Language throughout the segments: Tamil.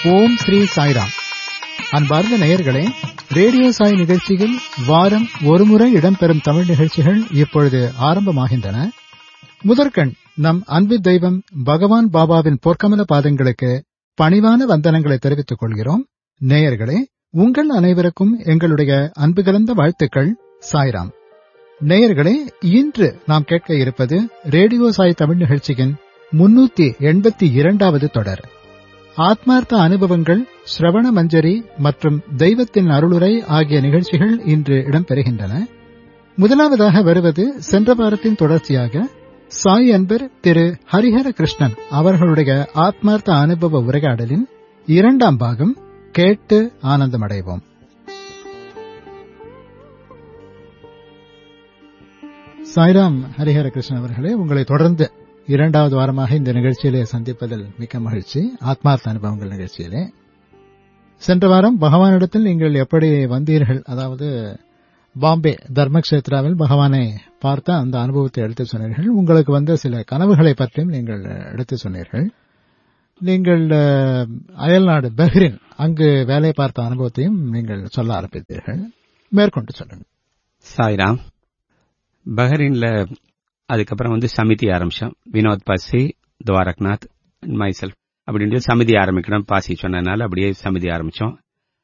ஓம் ஸ்ரீ சாய்ராம் அன்பார்ந்த நேயர்களே ரேடியோ சாய் நிகழ்ச்சியில் வாரம் ஒருமுறை இடம்பெறும் தமிழ் நிகழ்ச்சிகள் இப்பொழுது ஆரம்பமாகின்றன முதற்கண் நம் அன்பு தெய்வம் பகவான் பாபாவின் பொற்கமல பாதங்களுக்கு பணிவான வந்தனங்களை தெரிவித்துக் கொள்கிறோம் நேயர்களே உங்கள் அனைவருக்கும் எங்களுடைய அன்பு கலந்த வாழ்த்துக்கள் சாய்ராம் நேயர்களே இன்று நாம் கேட்க இருப்பது ரேடியோ சாய் தமிழ் நிகழ்ச்சியின் முன்னூத்தி எண்பத்தி இரண்டாவது தொடர் ஆத்மார்த்த அனுபவங்கள் ஸ்ரவண மஞ்சரி மற்றும் தெய்வத்தின் அருளுரை ஆகிய நிகழ்ச்சிகள் இன்று இடம்பெறுகின்றன முதலாவதாக வருவது சென்ற வாரத்தின் தொடர்ச்சியாக சாய் அன்பர் திரு ஹரிஹர கிருஷ்ணன் அவர்களுடைய ஆத்மார்த்த அனுபவ உரையாடலின் இரண்டாம் பாகம் கேட்டு ஆனந்தமடைவோம் சாய்ராம் ஹரிஹர கிருஷ்ணன் அவர்களே உங்களை தொடர்ந்து இரண்டாவது வாரமாக இந்த நிகழ்ச்சியிலே சந்திப்பதில் மிக்க மகிழ்ச்சி ஆத்மார்த்த அனுபவங்கள் நிகழ்ச்சியிலே சென்ற வாரம் பகவானிடத்தில் நீங்கள் எப்படி வந்தீர்கள் அதாவது பாம்பே தர்மக்ஷேத்ராவில் பகவானை பார்த்த அந்த அனுபவத்தை எடுத்து சொன்னீர்கள் உங்களுக்கு வந்த சில கனவுகளை பற்றியும் நீங்கள் எடுத்து சொன்னீர்கள் நீங்கள் அயல்நாடு பஹ்ரின் அங்கு வேலை பார்த்த அனுபவத்தையும் நீங்கள் சொல்ல ஆரம்பித்தீர்கள் மேற்கொண்டு சொல்லுங்கள் சாய்ராம் பஹ்ரைன்ல அதுக்கப்புறம் வந்து சமிதி ஆரம்பிச்சோம் வினோத் பாசி துவாரக்நாத் மைசெல்ஃப் அப்படின்ட்டு சமிதி ஆரம்பிக்கணும் பாசி சொன்னதுனால அப்படியே சமிதி ஆரம்பிச்சோம்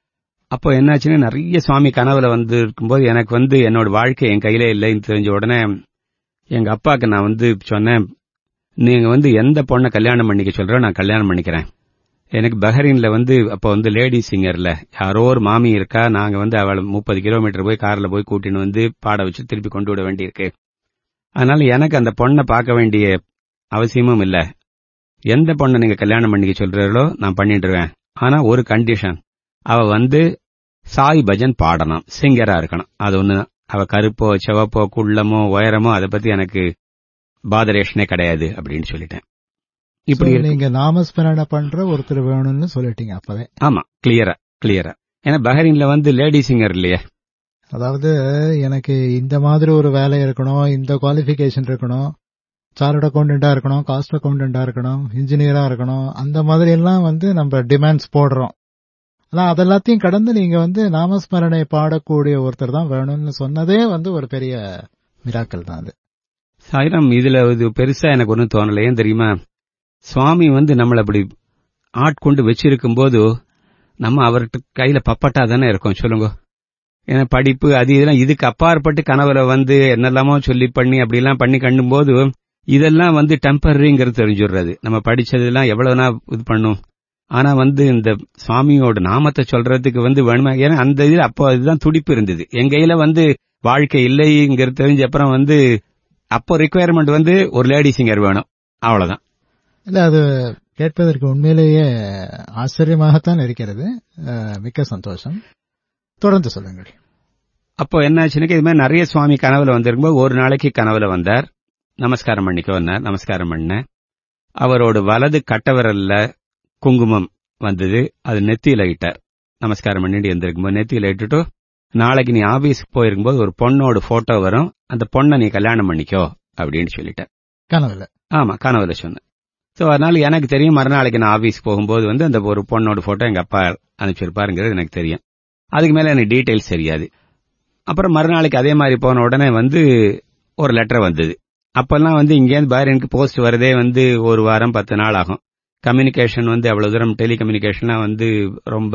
அப்போ என்னாச்சுன்னா நிறைய சுவாமி கனவுல வந்து இருக்கும்போது எனக்கு வந்து என்னோட வாழ்க்கை என் கையிலே இல்லைன்னு தெரிஞ்ச உடனே எங்க அப்பாவுக்கு நான் வந்து சொன்னேன் நீங்க வந்து எந்த பொண்ணை கல்யாணம் பண்ணிக்க சொல்றோ நான் கல்யாணம் பண்ணிக்கிறேன் எனக்கு பஹ்ரைன்ல வந்து அப்போ வந்து லேடி சிங்கர்ல யாரோ ஒரு மாமி இருக்கா நாங்க வந்து அவளை முப்பது கிலோமீட்டர் போய் கார்ல போய் கூட்டின்னு வந்து பாட வச்சு திருப்பி கொண்டு விட வேண்டியிருக்கு அதனால எனக்கு அந்த பொண்ணை பார்க்க வேண்டிய அவசியமும் இல்ல எந்த பொண்ணை நீங்க கல்யாணம் பண்ணிக்க சொல்றீங்களோ நான் பண்ணிடுவேன் ஆனா ஒரு கண்டிஷன் அவ வந்து சாய் பஜன் பாடணும் சிங்கரா இருக்கணும் அது ஒண்ணு அவ கருப்போ செவப்போ குள்ளமோ உயரமோ அதை பத்தி எனக்கு பாதரேஷனே கிடையாது அப்படின்னு சொல்லிட்டேன் இப்படி நீங்க நாமஸ்மரண பண்ற ஒருத்தர் வேணும்னு சொல்லிட்டீங்க அப்பவே ஆமா கிளியரா கிளியரா ஏன்னா பஹ்ரைன்ல வந்து லேடி சிங்கர் இல்லையே அதாவது எனக்கு இந்த மாதிரி ஒரு வேலை இருக்கணும் இந்த குவாலிபிகேஷன் இருக்கணும் சார்ட் அக்கௌண்டண்டா இருக்கணும் காஸ்ட் அக்கௌண்டண்டா இருக்கணும் இன்ஜினியரா இருக்கணும் அந்த மாதிரி எல்லாம் வந்து நம்ம டிமாண்ட்ஸ் போடுறோம் ஆனா அதெல்லாத்தையும் கடந்து நீங்க வந்து நாமஸ்மரணை பாடக்கூடிய ஒருத்தர் தான் வேணும்னு சொன்னதே வந்து ஒரு பெரிய மிராக்கல் தான் அது சாயிரம் இதுல இது பெருசா எனக்கு ஒன்றும் தோணல ஏன் தெரியுமா சுவாமி வந்து நம்மள அப்படி ஆட்கொண்டு வச்சிருக்கும் போது நம்ம அவர்கிட்ட கையில பப்பட்டா தானே இருக்கோம் சொல்லுங்க ஏன்னா படிப்பு அது இதெல்லாம் இதுக்கு அப்பாற்பட்டு கனவுல வந்து என்னெல்லாமோ சொல்லி பண்ணி அப்படிலாம் பண்ணி கண்டும் போது இதெல்லாம் வந்து டெம்பரரிங்கிறது தெரிஞ்சுடுறது நம்ம படிச்சதெல்லாம் எவ்வளவுனா இது பண்ணும் ஆனா வந்து இந்த சுவாமியோட நாமத்தை சொல்றதுக்கு வந்து வேணுமா ஏன்னா அந்த இது அப்போ அதுதான் துடிப்பு இருந்தது என் கையில வந்து வாழ்க்கை இல்லைங்கிறது தெரிஞ்ச அப்புறம் வந்து அப்போ ரிக்குவயர்மெண்ட் வந்து ஒரு லேடி சிங்கர் வேணும் அவ்வளவுதான் இல்ல அது கேட்பதற்கு உண்மையிலேயே ஆச்சரியமாகத்தான் இருக்கிறது மிக்க சந்தோஷம் தொடர்ந்து சொல்லுங்கள் அப்போ என்னாச்சுன்னா இது மாதிரி நிறைய சுவாமி கனவுல வந்திருக்கும்போது ஒரு நாளைக்கு கனவுல வந்தார் நமஸ்காரம் பண்ணிக்கோ வந்தார் நமஸ்காரம் பண்ணேன் அவரோட வலது கட்டவிரல்ல குங்குமம் வந்தது அது நெத்தியில இட்டார் நமஸ்காரம் பண்ணிட்டு எந்திருக்கும்போது நெத்தியில இட்டுட்டு நாளைக்கு நீ ஆபீஸ்க்கு போயிருக்கும்போது ஒரு பொண்ணோட போட்டோ வரும் அந்த பொண்ணை நீ கல்யாணம் பண்ணிக்கோ அப்படின்னு சொல்லிட்டேன் கனவுல ஆமா கனவுல சொன்னேன் சோ அதனால எனக்கு தெரியும் மறுநாளைக்கு நான் ஆபீஸ் போகும்போது வந்து அந்த ஒரு பொண்ணோட போட்டோ எங்க அப்பா அனுப்பிச்சிருப்பாருங்கிறது எனக்கு தெரியும் அதுக்கு மேல எனக்கு டீட்டெயில்ஸ் தெரியாது அப்புறம் மறுநாளைக்கு அதே மாதிரி போன உடனே வந்து ஒரு லெட்டர் வந்தது அப்பெல்லாம் வந்து இங்கேருந்து பாரினுக்கு போஸ்ட் வரதே வந்து ஒரு வாரம் பத்து நாள் ஆகும் கம்யூனிகேஷன் வந்து அவ்வளவு தூரம் டெலிகம்யூனிகேஷன்லாம் வந்து ரொம்ப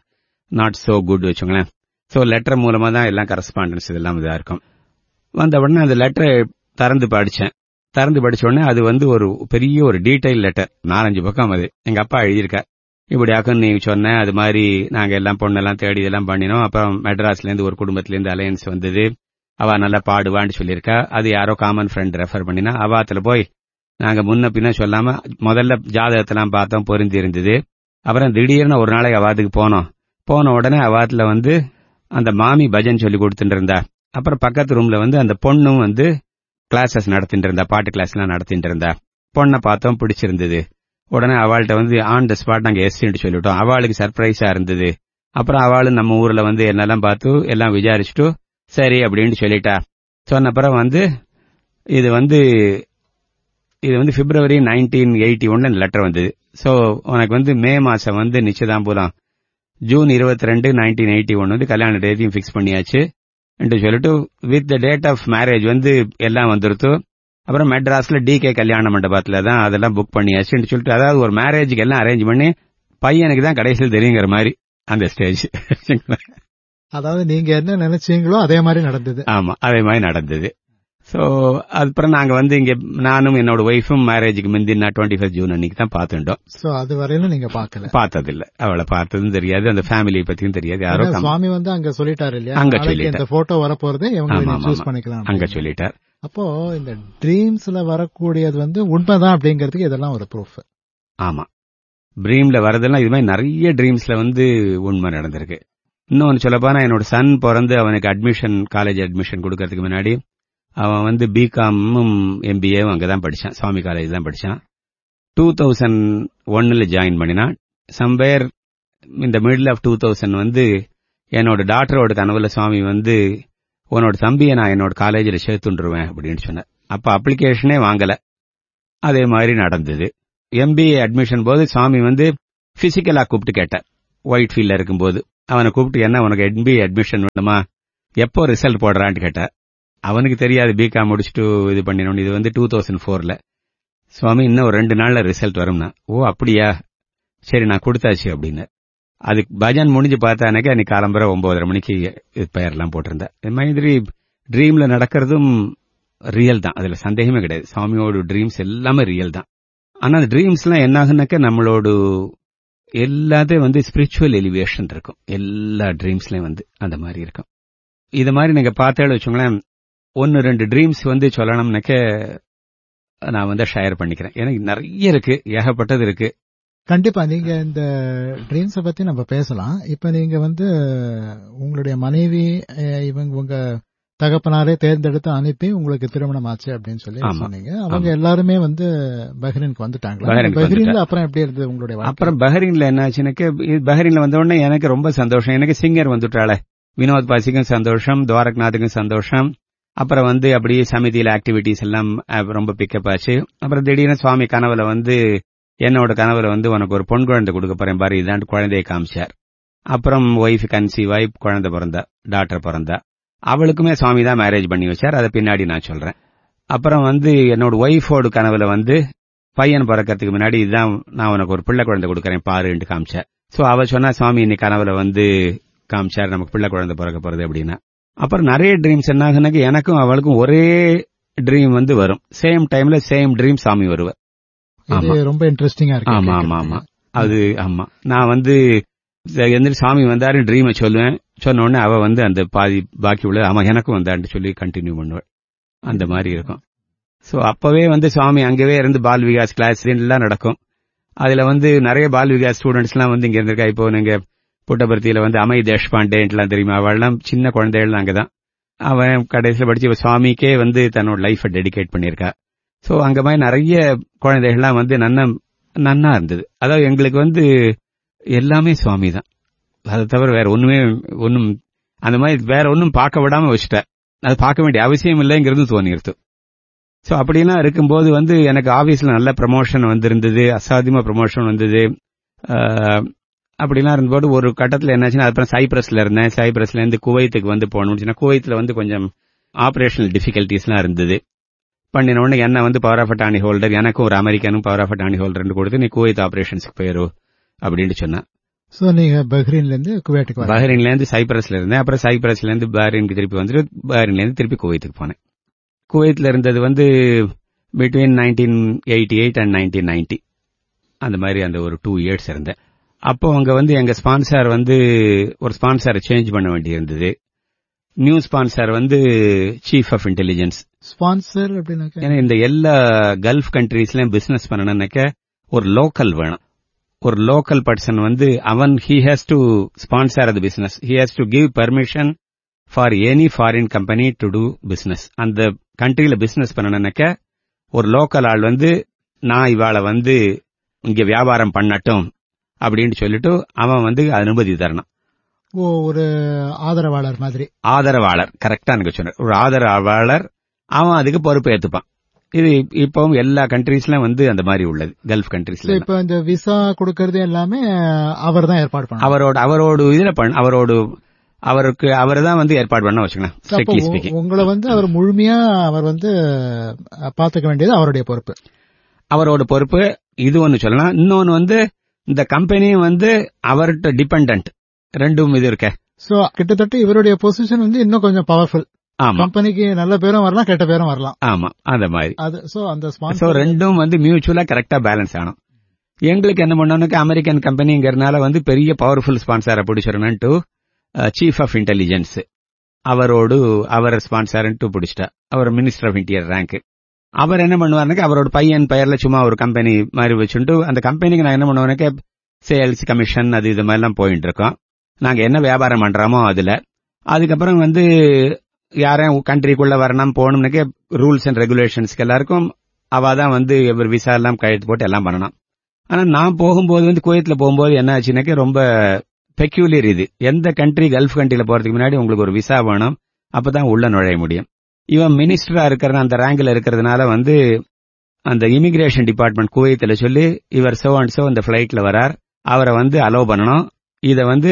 நாட் சோ குட் வச்சுங்களேன் ஸோ லெட்டர் மூலமா தான் எல்லாம் கரஸ்பாண்டன்ஸ் இதெல்லாம் இதாக இருக்கும் வந்த உடனே அந்த லெட்டரை திறந்து படித்தேன் திறந்து படிச்ச உடனே அது வந்து ஒரு பெரிய ஒரு டீடைல் லெட்டர் நாலஞ்சு பக்கம் அது எங்க அப்பா எழுதியிருக்கார் இப்படியாக்கும் நீ சொன்ன அது மாதிரி நாங்க எல்லாம் பொண்ணெல்லாம் தேடி இதெல்லாம் பண்ணினோம் அப்புறம் மெட்ராஸ்ல இருந்து ஒரு குடும்பத்துல இருந்து அலையன்ஸ் வந்தது அவ நல்லா பாடுவான்னு சொல்லியிருக்கா அது யாரோ காமன் ஃப்ரெண்ட் ரெஃபர் பண்ணினா அவாத்துல போய் நாங்க முன்ன பின்ன சொல்லாம முதல்ல ஜாதகத்தெல்லாம் பார்த்தோம் பொருந்தி இருந்தது அப்புறம் திடீர்னு ஒரு நாளைக்கு அவாத்துக்கு போனோம் போன உடனே அவாத்துல வந்து அந்த மாமி பஜன் சொல்லி கொடுத்துட்டு இருந்தா அப்புறம் பக்கத்து ரூம்ல வந்து அந்த பொண்ணும் வந்து கிளாஸஸ் நடத்திட்டு இருந்தா பாட்டு கிளாஸ் எல்லாம் நடத்திட்டு இருந்தா பொண்ணை பார்த்தோம் பிடிச்சிருந்தது உடனே அவள்கிட்ட வந்து ஆன் த ஸ்பாட் நாங்க எஸ்ன்னு சொல்லிட்டோம் அவளுக்கு சர்ப்ரைஸா இருந்தது அப்புறம் அவளும் நம்ம ஊர்ல வந்து என்னெல்லாம் பார்த்து எல்லாம் விசாரிச்சுட்டு சரி அப்படின்னு சொல்லிட்டா சொன்ன அப்புறம் வந்து இது வந்து இது வந்து பிப்ரவரி நைன்டீன் எயிட்டி ஒன்ல இந்த லெட்டர் வந்தது சோ உனக்கு வந்து மே மாசம் வந்து நிச்சயதாம்பூலம் ஜூன் இருபத்தி ரெண்டு நைன்டீன் எயிட்டி ஒன் வந்து கல்யாண டேத்தையும் ஃபிக்ஸ் பண்ணியாச்சு என்று சொல்லிட்டு with the date of marriage வந்து எல்லாம் வந்துருத்து அப்புறம் மெட்ராஸ்ல டிகே கல்யாண மண்டபத்துல தான் அதெல்லாம் புக் பண்ணியாச்சுன்னு சொல்லிட்டு அதாவது ஒரு மேரேஜுக்கு எல்லாம் அரேஞ்ச் பண்ணி பையனுக்கு தான் கடைசியில் தெரியுங்கிற மாதிரி அந்த ஸ்டேஜ் அதாவது நீங்க என்ன நினைச்சீங்களோ அதே மாதிரி நடந்தது ஆமா அதே மாதிரி நடந்தது சோ அப்புறம் நாங்க வந்து இங்க நானும் என்னோட ஒய்ஃபும் மேரேஜுக்கு முந்தின டுவெண்ட்டி ஃபர்ஸ்ட் ஜூன் அன்னைக்கு தான் பார்த்துட்டோம் சோ அது வரையிலும் நீங்க பாக்கல பார்த்ததில்ல அவளை பார்த்ததும் தெரியாது அந்த ஃபேமிலியை பத்தியும் தெரியாது யாரோ ஏன்னா கம்- சுவாமி வந்து அங்க சொல்லிட்டாரு இல்லையா அங்க நாளைக்கு சொல்லிட்டார். இந்த போட்டோ வரப்போறது ஆமா, இவங்க ஆமா, சூஸ் ஆமா. பண்ணிக்கலாம் அங்க அப்படின்னு. சொல்லிட்டார் அப்போ இந்த ட்ரீம்ஸ்ல வரக்கூடியது வந்து உண்மைதான் அப்படிங்கிறதுக்கு இதெல்லாம் ஒரு ப்ரூஃப் ஆமா ட்ரீம்ல வரதெல்லாம் இது மாதிரி நிறைய ட்ரீம்ஸ்ல வந்து உண்மை நடந்திருக்கு இன்னொன்னு சொல்லப்போனா என்னோட சன் பிறந்து அவனுக்கு அட்மிஷன் காலேஜ் அட்மிஷன் கொடுக்கறதுக்கு முன்னாடி அவன் வந்து பிகாமும் எம்பிஏவும் அங்கதான் படிச்சான் சுவாமி காலேஜ் தான் படிச்சான் டூ தௌசண்ட் ஒன்னுல ஜாயின் பண்ணினான் சம்பேர் இந்த மிடில் ஆஃப் டூ தௌசண்ட் வந்து என்னோட டாக்டரோட கனவுல சுவாமி வந்து உன்னோட தம்பியை நான் என்னோட காலேஜில் சேர்த்துண்டுருவேன் அப்படின்னு சொன்னேன் அப்ப அப்ளிகேஷனே வாங்கல அதே மாதிரி நடந்தது எம்பிஏ அட்மிஷன் போது சுவாமி வந்து பிசிக்கலா கூப்பிட்டு கேட்டார் ஒயிட் ஃபீல்ட்ல இருக்கும்போது அவனை கூப்பிட்டு என்ன உனக்கு எம்பிஏ அட்மிஷன் வேணுமா எப்போ ரிசல்ட் போடுறான்னு கேட்டார் அவனுக்கு தெரியாது பிகாம் முடிச்சுட்டு இது பண்ணினோம் இது வந்து டூ தௌசண்ட் ஃபோர்ல சுவாமி இன்னும் ஒரு ரெண்டு நாள்ல ரிசல்ட் வரும்னா ஓ அப்படியா சரி நான் கொடுத்தாச்சு அப்படின்னு அதுக்கு பஜன் முடிஞ்சு பார்த்தானக்க அன்னைக்கு காலம்பரை ஒன்பதரை மணிக்கு இது பெயர்லாம் போட்டிருந்தேன் இது மாதிரி ட்ரீம்ல நடக்கிறதும் ரியல் தான் அதுல சந்தேகமே கிடையாது சுவாமியோட ட்ரீம்ஸ் எல்லாமே ரியல் தான் ஆனா அந்த ட்ரீம்ஸ்லாம் என்ன ஆகுனாக்க நம்மளோட எல்லாத்தையும் வந்து ஸ்பிரிச்சுவல் எலிவேஷன் இருக்கும் எல்லா ட்ரீம்ஸ்லயும் வந்து அந்த மாதிரி இருக்கும் இது மாதிரி நீங்க பார்த்தேன்னு வச்சுங்களேன் ஒன்னு ரெண்டு ட்ரீம்ஸ் வந்து சொல்லணும்னாக்க நான் வந்து ஷேர் பண்ணிக்கிறேன் எனக்கு நிறைய இருக்கு ஏகப்பட்டது இருக்கு கண்டிப்பா நீங்க இந்த ட்ரீம்ஸ பத்தி நம்ம பேசலாம் இப்ப நீங்க வந்து உங்களுடைய மனைவி அஹ், இவங்க உங்க தகப்பனாரே தேர்ந்தெடுத்து அனுப்பி உங்களுக்கு திருமணம் ஆச்சு அப்படின்னு சொல்லி ஆமா. சொன்னீங்க அவங்க எல்லாருமே வந்து பஹ்ரைனுக்கு வந்துட்டாங்களா பஹ்ரைனுக்கு பஹ்ரைன்ல வந்துட்டா. அப்புறம் எப்படி இருந்தது உங்களுடைய வாழ்க்கை? அப்புறம் பஹ்ரைன்ல என்ன ஆச்சுனாக்க இது பஹ்ரைன்ல வந்த உடனே எனக்கு ரொம்ப சந்தோஷம் எனக்கு சிங்கர் வந்துட்டாளே வினோத் பாசிக்கும் சந்தோஷம் துவாரக்நாத்துக்கும் சந்தோஷம் அப்புறம் வந்து அப்படியே சமிதியில ஆக்டிவிட்டிஸ் எல்லாம் அஹ், ரொம்ப பிக்கப் ஆச்சு அப்புறம் திடீர்னு சுவாமி கனவுல வந்து என்னோட கனவுல வந்து உனக்கு ஒரு பொன் குழந்தை கொடுக்க போறேன் பாரு இதான் குழந்தையை காமிச்சார் அப்புறம் ஒய்ஃப் கன்சீவ் ஆகி குழந்தை பிறந்தா டாக்டர் பிறந்தா அவளுக்குமே சுவாமி தான் மேரேஜ் பண்ணி வச்சார் அதை பின்னாடி நான் சொல்றேன் அப்புறம் வந்து என்னோட ஒய்ஃபோட கனவுல வந்து பையன் பிறக்கறதுக்கு முன்னாடி இதுதான் நான் உனக்கு ஒரு பிள்ளை குழந்தை கொடுக்கறேன் பாருன்ட்டு காமிச்சார் சோ அவ சொன்னா சுவாமி இன்னைக்கு கனவுல வந்து காமிச்சார் நமக்கு பிள்ளை குழந்தை பிறக்க போறது அப்படின்னா அப்புறம் நிறைய ட்ரீம்ஸ் என்ன ஆகுனாக்க எனக்கும் அவளுக்கும் ஒரே ட்ரீம் வந்து வரும் சேம் டைம்ல சேம் ட்ரீம் சாமி வருவார் ஆமா. இது ரொம்ப இன்ட்ரெஸ்டிங்கா இருக்கு ஆமா ஆமா ஆமா அது ஆமா நான் வந்து எந்திரி சாமி வந்தாரு ட்ரீமை சொல்லுவேன் சொன்ன உடனே அவ வந்து அந்த பாதி பாக்கி உள்ள ஆமா எனக்கும் வந்தான்னு சொல்லி கண்டினியூ பண்ணுவாள் அந்த மாதிரி இருக்கும் சோ அப்பவே வந்து சுவாமி அங்கவே இருந்து பால் விகாஸ் கிளாஸ் எல்லாம் நடக்கும் அதுல வந்து நிறைய பால் விகாஸ் ஸ்டூடெண்ட்ஸ் எல்லாம் வந்து இங்க இருந்திருக்கா இப்போ நீங்க புட்டபர்த்தியில வந்து அமை தேஷ்பாண்டேன்ட்டுலாம் தெரியுமா அவள்லாம் சின்ன குழந்தைகள் அங்கதான் அவன் கடைசியில் படிச்சு இவ சுவாமிக்கே வந்து தன்னோட லைஃபை டெடிகேட் பண்ணியிருக்கா சோ அங்க மாதிரி நிறைய குழந்தைகள்லாம் வந்து நன்னா நன்னா இருந்தது அதாவது எங்களுக்கு வந்து எல்லாமே சுவாமி தான் அதை தவிர வேற ஒண்ணுமே ஒண்ணும் அந்த மாதிரி வேற ஒண்ணும் பார்க்க விடாம வச்சுட்டேன் அது பார்க்க வேண்டிய அவசியம் இல்லைங்கிறது தோணிருது சோ அப்படிலாம் இருக்கும்போது வந்து எனக்கு ஆபீஸ்ல நல்ல ப்ரமோஷன் வந்திருந்தது அசாத்தியமா ப்ரமோஷன் வந்தது ஆஹ், அப்படிலாம் இருந்தபோது ஒரு கட்டத்துல என்னாச்சுன்னா அப்புறம் சைப்ரஸ்ல இருந்தேன் சைப்ரஸ்ல இருந்து குவைத்துக்கு வந்து போகணும்னு குவைத்துல வந்து கொஞ்சம் ஆபரேஷனல் டிஃபிகல்டிஸ்லாம் இருந்தது பண்ணின உடனே என்ன வந்து பவர் ஆஃப் அட்டானி ஹோல்டர் எனக்கும் ஒரு அமெரிக்கனும் பவர் ஆஃப் அட்டானி ஹோல்டர் கொடுத்து நீ குவைத் ஆபரேஷன்ஸ்க்கு போயிரு அப்படின்னு சொன்னான் சோ நீங்க பஹ்ரைன்ல இருந்து குவைட்டுக்கு வரீங்க. பஹ்ரைன்ல இருந்து சைப்ரஸ்ல இருந்தேன் அப்புறம் சைப்ரஸ்ல இருந்து பஹ்ரைனுக்கு திருப்பி வந்துட்டு பஹ்ரைன்ல இருந்து திருப்பி குவைத்துக்கு போனேன் குவைத்ல இருந்தது வந்து between nineteen eighty eight and nineteen ninety அந்த மாதிரி அந்த ஒரு டூ இயர்ஸ் இருந்தேன் அப்போ அங்க வந்து எங்க ஸ்பான்சர் வந்து ஒரு ஸ்பான்சரை சேஞ்ச் பண்ண வேண்டியிருந்தது நியூ ஸ்பான்சர் வந்து சீஃப் ஆஃப் இன்டெலிஜென்ஸ் ஸ்பான்சர் அப்படின்னாக்க ஏன்னா இந்த எல்லா கல்ஃப் கண்ட்ரீஸ்லயும் பிசினஸ் பண்ணணும்னாக்க ஒரு லோக்கல் வேணும் ஒரு லோக்கல் பர்சன் வந்து அவன் ஹி ஹேஸ் டு ஸ்பான்சர் அது business he has to give permission for any foreign company to do business அந்த கண்ட்ரியில பிசினஸ் பண்ணணும்னாக்க ஒரு லோக்கல் ஆள் வந்து நான் இவாளை வந்து இங்க வியாபாரம் பண்ணட்டும் அப்படின்னு சொல்லிட்டு அவன் வந்து அனுமதி தரணும் ஓ ஒரு ஆதரவாளர் மாதிரி ஆதரவாளர் கரெக்டா எனக்கு சொன்ன ஒரு ஆதரவாளர் அவன் அதுக்கு பொறுப்பு ஏத்துப்பான் இது இப்பவும் எல்லா கண்ட்ரீஸ்ல வந்து அந்த மாதிரி உள்ளது கல்ஃப் So, கண்ட்ரீஸ்ல இப்ப இந்த விசா கொடுக்கறது எல்லாமே அவர் தான் ஏற்பாடு பண்ணணும் அவரோட அவரோட இதுல பண்ண அவரோட அவருக்கு அவர் தான் வந்து ஏற்பாடு பண்ண வச்சுக்கலாம் So, அப்போ ஸ்ட்ரிக்ட்லி உ- ஸ்பீக்கிங் உங்களை வந்து அவர் முழுமையா அவர் வந்து அஹ், பாத்துக்க வேண்டியது அவருடைய பொறுப்பு அவரோட பொறுப்பு இது ஒன்னு சொல்லலாம் இன்னொன்னு வந்து இந்த கம்பெனியும் வந்து அவர்கிட்ட டிபெண்டன்ட் ரெண்டும் இது இருக்க சோ கிட்டத்தட்ட இவருடைய பொசிஷன் வந்து இன்னும் கொஞ்சம் பவர்ஃபுல் ஆமா கம்பெனிக்கு நல்ல பேரும் வரலாம் கெட்ட பேரும் வரலாம் ஆமா அந்த மாதிரி அது சோ அந்த சோ ஸ்பான்சர் ரெண்டும் வந்து மியூச்சுவலா கரெக்டா பேலன்ஸ் ஆகணும் எங்களுக்கு என்ன பண்ணணும்னா அமெரிக்கன் கம்பெனிங்கிறதுனால வந்து பெரிய பவர்ஃபுல் ஸ்பான்சரை பிடிச்சிடணும்ட்டு சீஃப் ஆஃப் இன்டெலிஜென்ஸ் அவரோடு அவர் ஸ்பான்சர்ன்ட்டு பிடிச்சிட்டா அவர் மினிஸ்டர் ஆஃப் இன்டீரியர் ரேங்க் அவர் என்ன பண்ணுவாருனாக்க அவரோட பையன் பெயர்ல சும்மா ஒரு கம்பெனி மாதிரி வச்சுட்டு அந்த கம்பெனிக்கு நான் என்ன பண்ணுவேனாக்க சேல்ஸ் கமிஷன் அது இது மாதிரிலாம் போயிட்டு இருக்கோம் நாங்க என்ன வியாபாரம் பண்றோமோ அதுல அதுக்கப்புறம் வந்து யாரும் கண்ட்ரிக்குள்ள வரணும் போகணும்னாக்க ரூல்ஸ் அண்ட் ரெகுலேஷன்ஸ்க்கு எல்லாருக்கும் அவ தான் வந்து இவர் விசா எல்லாம் கையெழுத்து போட்டு எல்லாம் பண்ணணும் ஆனா நான் போகும்போது வந்து குவைத்ல போகும்போது என்ன ஆச்சுனாக்க ரொம்ப பெக்யூலியர் இது எந்த கண்ட்ரி கல்ஃப் கண்ட்ரில போறதுக்கு முன்னாடி உங்களுக்கு ஒரு விசா வேணும் அப்பதான் உள்ள நுழைய முடியும் இவன் மினிஸ்டரா இருக்கிற அந்த ரேங்க்ல இருக்கிறதுனால வந்து அந்த இமிகிரேஷன் டிபார்ட்மெண்ட் குவைத்துல சொல்லி இவர் சோ அண்ட் சோ அந்த பிளைட்ல வரார் அவரை வந்து அலோவ் பண்ணணும் இத வந்து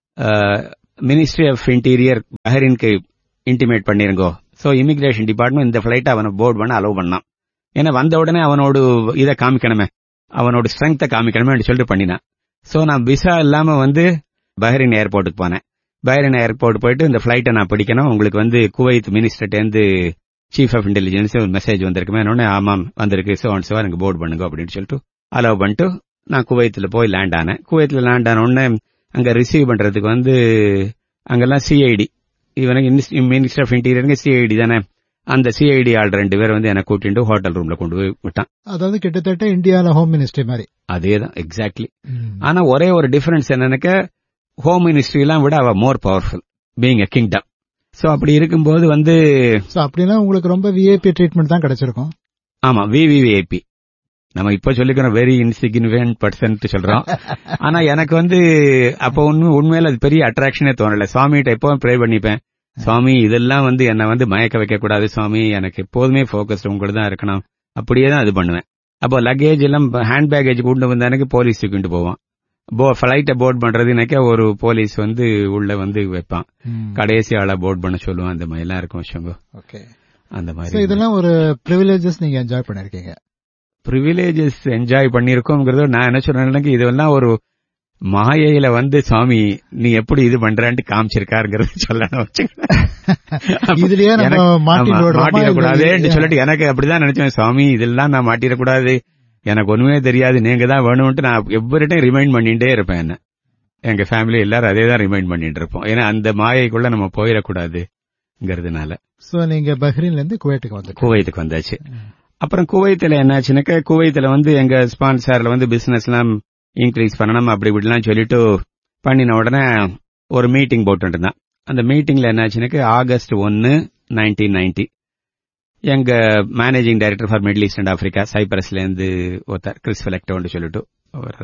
மினிஸ்ட்ரி ஆஃப் இன்டீரியர் பஹரின்க்கு இன்டிமேட் பண்ணிருங்கோ சோ இமிகிரேஷன் டிபார்ட்மெண்ட் இந்த பிளைட் அவனை போர்ட் பண்ண அலோவ் பண்ணான் ஏன்னா வந்த உடனே அவனோட இதை காமிக்கணுமே அவனோட ஸ்ட்ரென்த்தை காமிக்கணுமே சொல்லிட்டு பண்ணினான் சோ நான் விசா இல்லாம வந்து பஹரின் ஏர்போர்ட்டுக்கு போனேன் பஹரின் ஏர்போர்ட் போயிட்டு இந்த பிளைட்டை நான் பிடிக்கணும் உங்களுக்கு வந்து குவைத் மினிஸ்டர்ட்டேருந்து சீஃப் ஆஃப் இன்டெலிஜென்ஸ் ஒரு மெசேஜ் வந்திருக்குமே உடனே ஆமாம் வந்திருக்கு சோ அண்ட் சோ எனக்கு போர்டு பண்ணுங்க அப்படின்னு சொல்லிட்டு அலோவ் பண்ணிட்டு நான் குவைத்துல போய் லேண்ட் ஆனேன் குவைத்துல லேண்ட் ஆன உடனே அங்க ரிசீவ் பண்றதுக்கு வந்து அங்கெல்லாம் சிஐடி இவனுக்கு மினிஸ்டர் ஆஃப் இன்டீரியருக்கு சிஐடி தானே அந்த சிஐடி ஆள் ரெண்டு பேர் வந்து எனக்கு கூட்டிட்டு ஹோட்டல் ரூம்ல கொண்டு போய் விட்டான் அதாவது கிட்டத்தட்ட இந்தியால ஹோம் மினிஸ்ட்ரி மாதிரி அதேதான் எக்ஸாக்ட்லி ஆனா ஒரே ஒரு டிஃபரன்ஸ் என்னன்னாக்க ஹோம் மினிஸ்ட்ரி எல்லாம் விட அவ more powerful being a kingdom so அப்படி இருக்கும்போது வந்து சோ அப்படின்னா உங்களுக்கு ரொம்ப விஐபி ட்ரீட்மெண்ட் தான் கிடைச்சிருக்கும் ஆமா விவிவிஐபி நம்ம இப்ப சொல்லிக்கிறோம் வெரி இன்சிக்னிஃபிகன்ட் பர்சன் சொல்றோம் ஆனா எனக்கு வந்து அப்ப உண்மை உண்மையில அது பெரிய அட்ராக்ஷனே தோணல சுவாமிகிட்ட எப்பவும் ப்ரே பண்ணிப்பேன் சுவாமி இதெல்லாம் வந்து என்ன வந்து மயக்க வைக்க கூடாது சுவாமி எனக்கு எப்போதுமே போக்கஸ்ட் உங்களோட தான் இருக்கணும் அப்படியே தான் இது பண்ணுவேன் அப்போ லக்கேஜ் எல்லாம் ஹேண்ட் பேக்கேஜ் கொண்டு வந்த எனக்கு போலீஸ் தூக்கிட்டு போவான் போ ஃபிளைட்டை போர்ட் பண்றதுனாக்க ஒரு போலீஸ் வந்து உள்ள வந்து வைப்பான் கடைசி ஆளா போர்ட் பண்ண சொல்லுவான் அந்த மாதிரி எல்லாம் இருக்கும் வச்சுக்கோங்க ஓகே அந்த சோ மாதிரி இதெல்லாம் ஒரு பிரிவிலேஜஸ் நீங்க என்ஜாய் பண்ணிருக்கீங்க ப்ரிவிலேஜஸ் என்ஜாய் பண்ணிருக்கோங்கிறது நான் என்ன சொல்றேன் இதெல்லாம் ஒரு மாயையில வந்து சுவாமி நீ எப்படி இது பண்றேன்ட்டு காமிச்சிருக்காருங்கிறது சொல்லணும் வச்சுக்கோங்க. இதுலயே நம்ம எனக்கு- மாட்டிட்டு ஆமா, விடுறோமா மாட்டிடக்கூடாதுன்னு இல்ல- சொல்லிட்டு எனக்கு அப்படிதான் நினைச்சேன் சுவாமி இதெல்லாம் நான் மாட்டிடக்கூடாது எனக்கு ஒண்ணுமே தெரியாது நீங்க தான் வேணும்ட்டு நான் எவ்வரிட்டையும் ரிமைண்ட் பண்ணிட்டே இருப்பேன் என்ன எங்க ஃபேமிலி எல்லாரும் அதே தான் ரிமைண்ட் பண்ணிட்டு இருப்போம் ஏன்னா அந்த மாயைக்குள்ள நம்ம போயிடக்கூடாதுங்கிறதுனால சோ நீங்க பஹ்ரைன்ல இருந்து குவைட்டுக்கு வந்துட்டு குவைத்துக்கு வந்தாச்சு அப்புறம் குவைத்துல என்னாச்சுனாக்க குவைத்துல வந்து எங்க ஸ்பான்சர்ல வந்து பிசினஸ் எல்லாம் இன்க்ரீஸ் பண்ணணும் அப்படி இப்படிலாம் சொல்லிட்டு பண்ணின உடனே ஒரு மீட்டிங் போட்டு இருந்தான் அந்த மீட்டிங்ல என்னாச்சுனாக்க ஆகஸ்ட் ஒன்னு நைன்டீன் நைன்டி எங்க managing director for middle east and Africa சைப்ரஸ்ல இருந்து ஒருத்தர் கிறிஸ் ஃபெலக்டோன்னு சொல்லிட்டு அவர்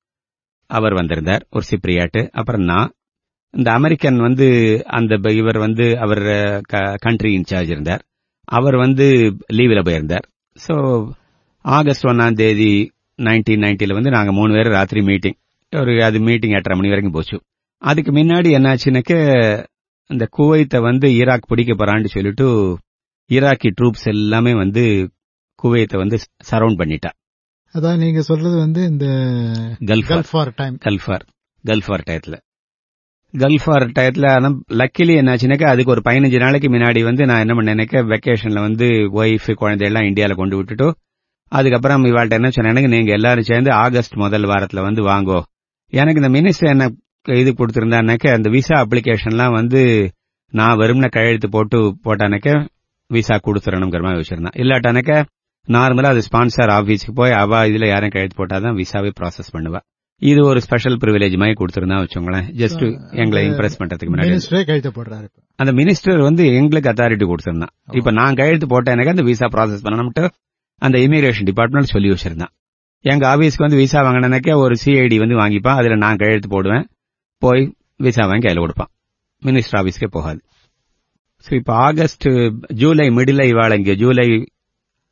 அவர் வந்திருந்தார் ஒரு சிப்ரியாட்டு அப்புறம் நான் இந்த அமெரிக்கன் வந்து அந்த ப- இவர் வந்து அவர் கண்ட்ரி இன்சார்ஜ் இருந்தார் அவர் வந்து லீவில் போயிருந்தார் ஸோ ஆகஸ்ட் ஒன்னாம் தேதி நைன்டீன் நைன்டில வந்து நாங்க மூணு பேரும் ராத்திரி மீட்டிங் ஒரு அது மீட்டிங் எட்டரை மணி வரைக்கும் போச்சு அதுக்கு முன்னாடி என்னாச்சுனாக்க இந்த குவைத்தை வந்து ஈராக் பிடிக்க போறான்னு சொல்லிட்டு ஈராக்கி ட்ரூப்ஸ் எல்லாமே வந்து குவைத்தை வந்து சரவுண்ட் பண்ணிட்டா அதான் நீங்க சொல்றது வந்து இந்த gulf gulf war time gulf war gulf war டயத்துல கல்ஃபார் டயத்துல ஆனா லக்கிலி என்னாச்சுனாக்கா அதுக்கு ஒரு பதினஞ்சு நாளைக்கு முன்னாடி வந்து நான் என்ன பண்ணேனாக்க வெக்கேஷன்ல வந்து ஒய்ஃப் குழந்தையெல்லாம் இந்தியால கொண்டு விட்டுட்டு அதுக்கப்புறம் இவாள்கிட்ட என்ன சொன்னேன் எனக்கு நீங்க எல்லாரும் சேர்ந்து ஆகஸ்ட் முதல் வாரத்துல வந்து வாங்கோ எனக்கு இந்த மினிஸ்டர் என்ன இது கொடுத்திருந்தானாக்க அந்த விசா அப்ளிகேஷன்லாம் வந்து நான் வெறும்ன கையெழுத்து போட்டு போட்டானாக்க விசா கொடுத்துறணுங்கிற மாதிரி வச்சிருந்தேன் இல்லாட்டானாக்க நார்மலா அது ஸ்பான்சர் ஆபீஸ்க்கு போய் அவ இதுல யாரும் கையெழுத்து போட்டாதான் விசாவே ப்ராசஸ் பண்ணுவா இது ஒரு ஸ்பெஷல் ப்ரிவிலேஜ் மாதிரி கொடுத்திருந்தா வச்சுங்களேன் ஜஸ்ட் எங்களை இம்ப்ரெஸ் பண்றதுக்கு முன்னாடி மினிஸ்டரே கைது போடுறாரு இப்ப. அந்த மினிஸ்டர் வந்து எங்களுக்கு அத்தாரிட்டி கொடுத்திருந்தான் இப்ப நான் கையெழுத்து போட்டேன் எனக்கு அந்த விசா ப்ராசஸ் பண்ணணும்ட்டு அந்த இமிகிரேஷன் டிபார்ட்மெண்ட் சொல்லி வச்சிருந்தான் எங்க ஆபீஸ்க்கு வந்து விசா வாங்கினாக்க ஒரு சிஐடி வந்து வாங்கிப்பான் அதுல நான் கையெழுத்து போடுவேன் போய் விசா வாங்கி கையில கொடுப்பான் மினிஸ்டர் ஆபீஸ்க்கே போகாது ஸோ இப்போ ஆகஸ்ட் ஜூலை மிடில் இவாள் இங்க July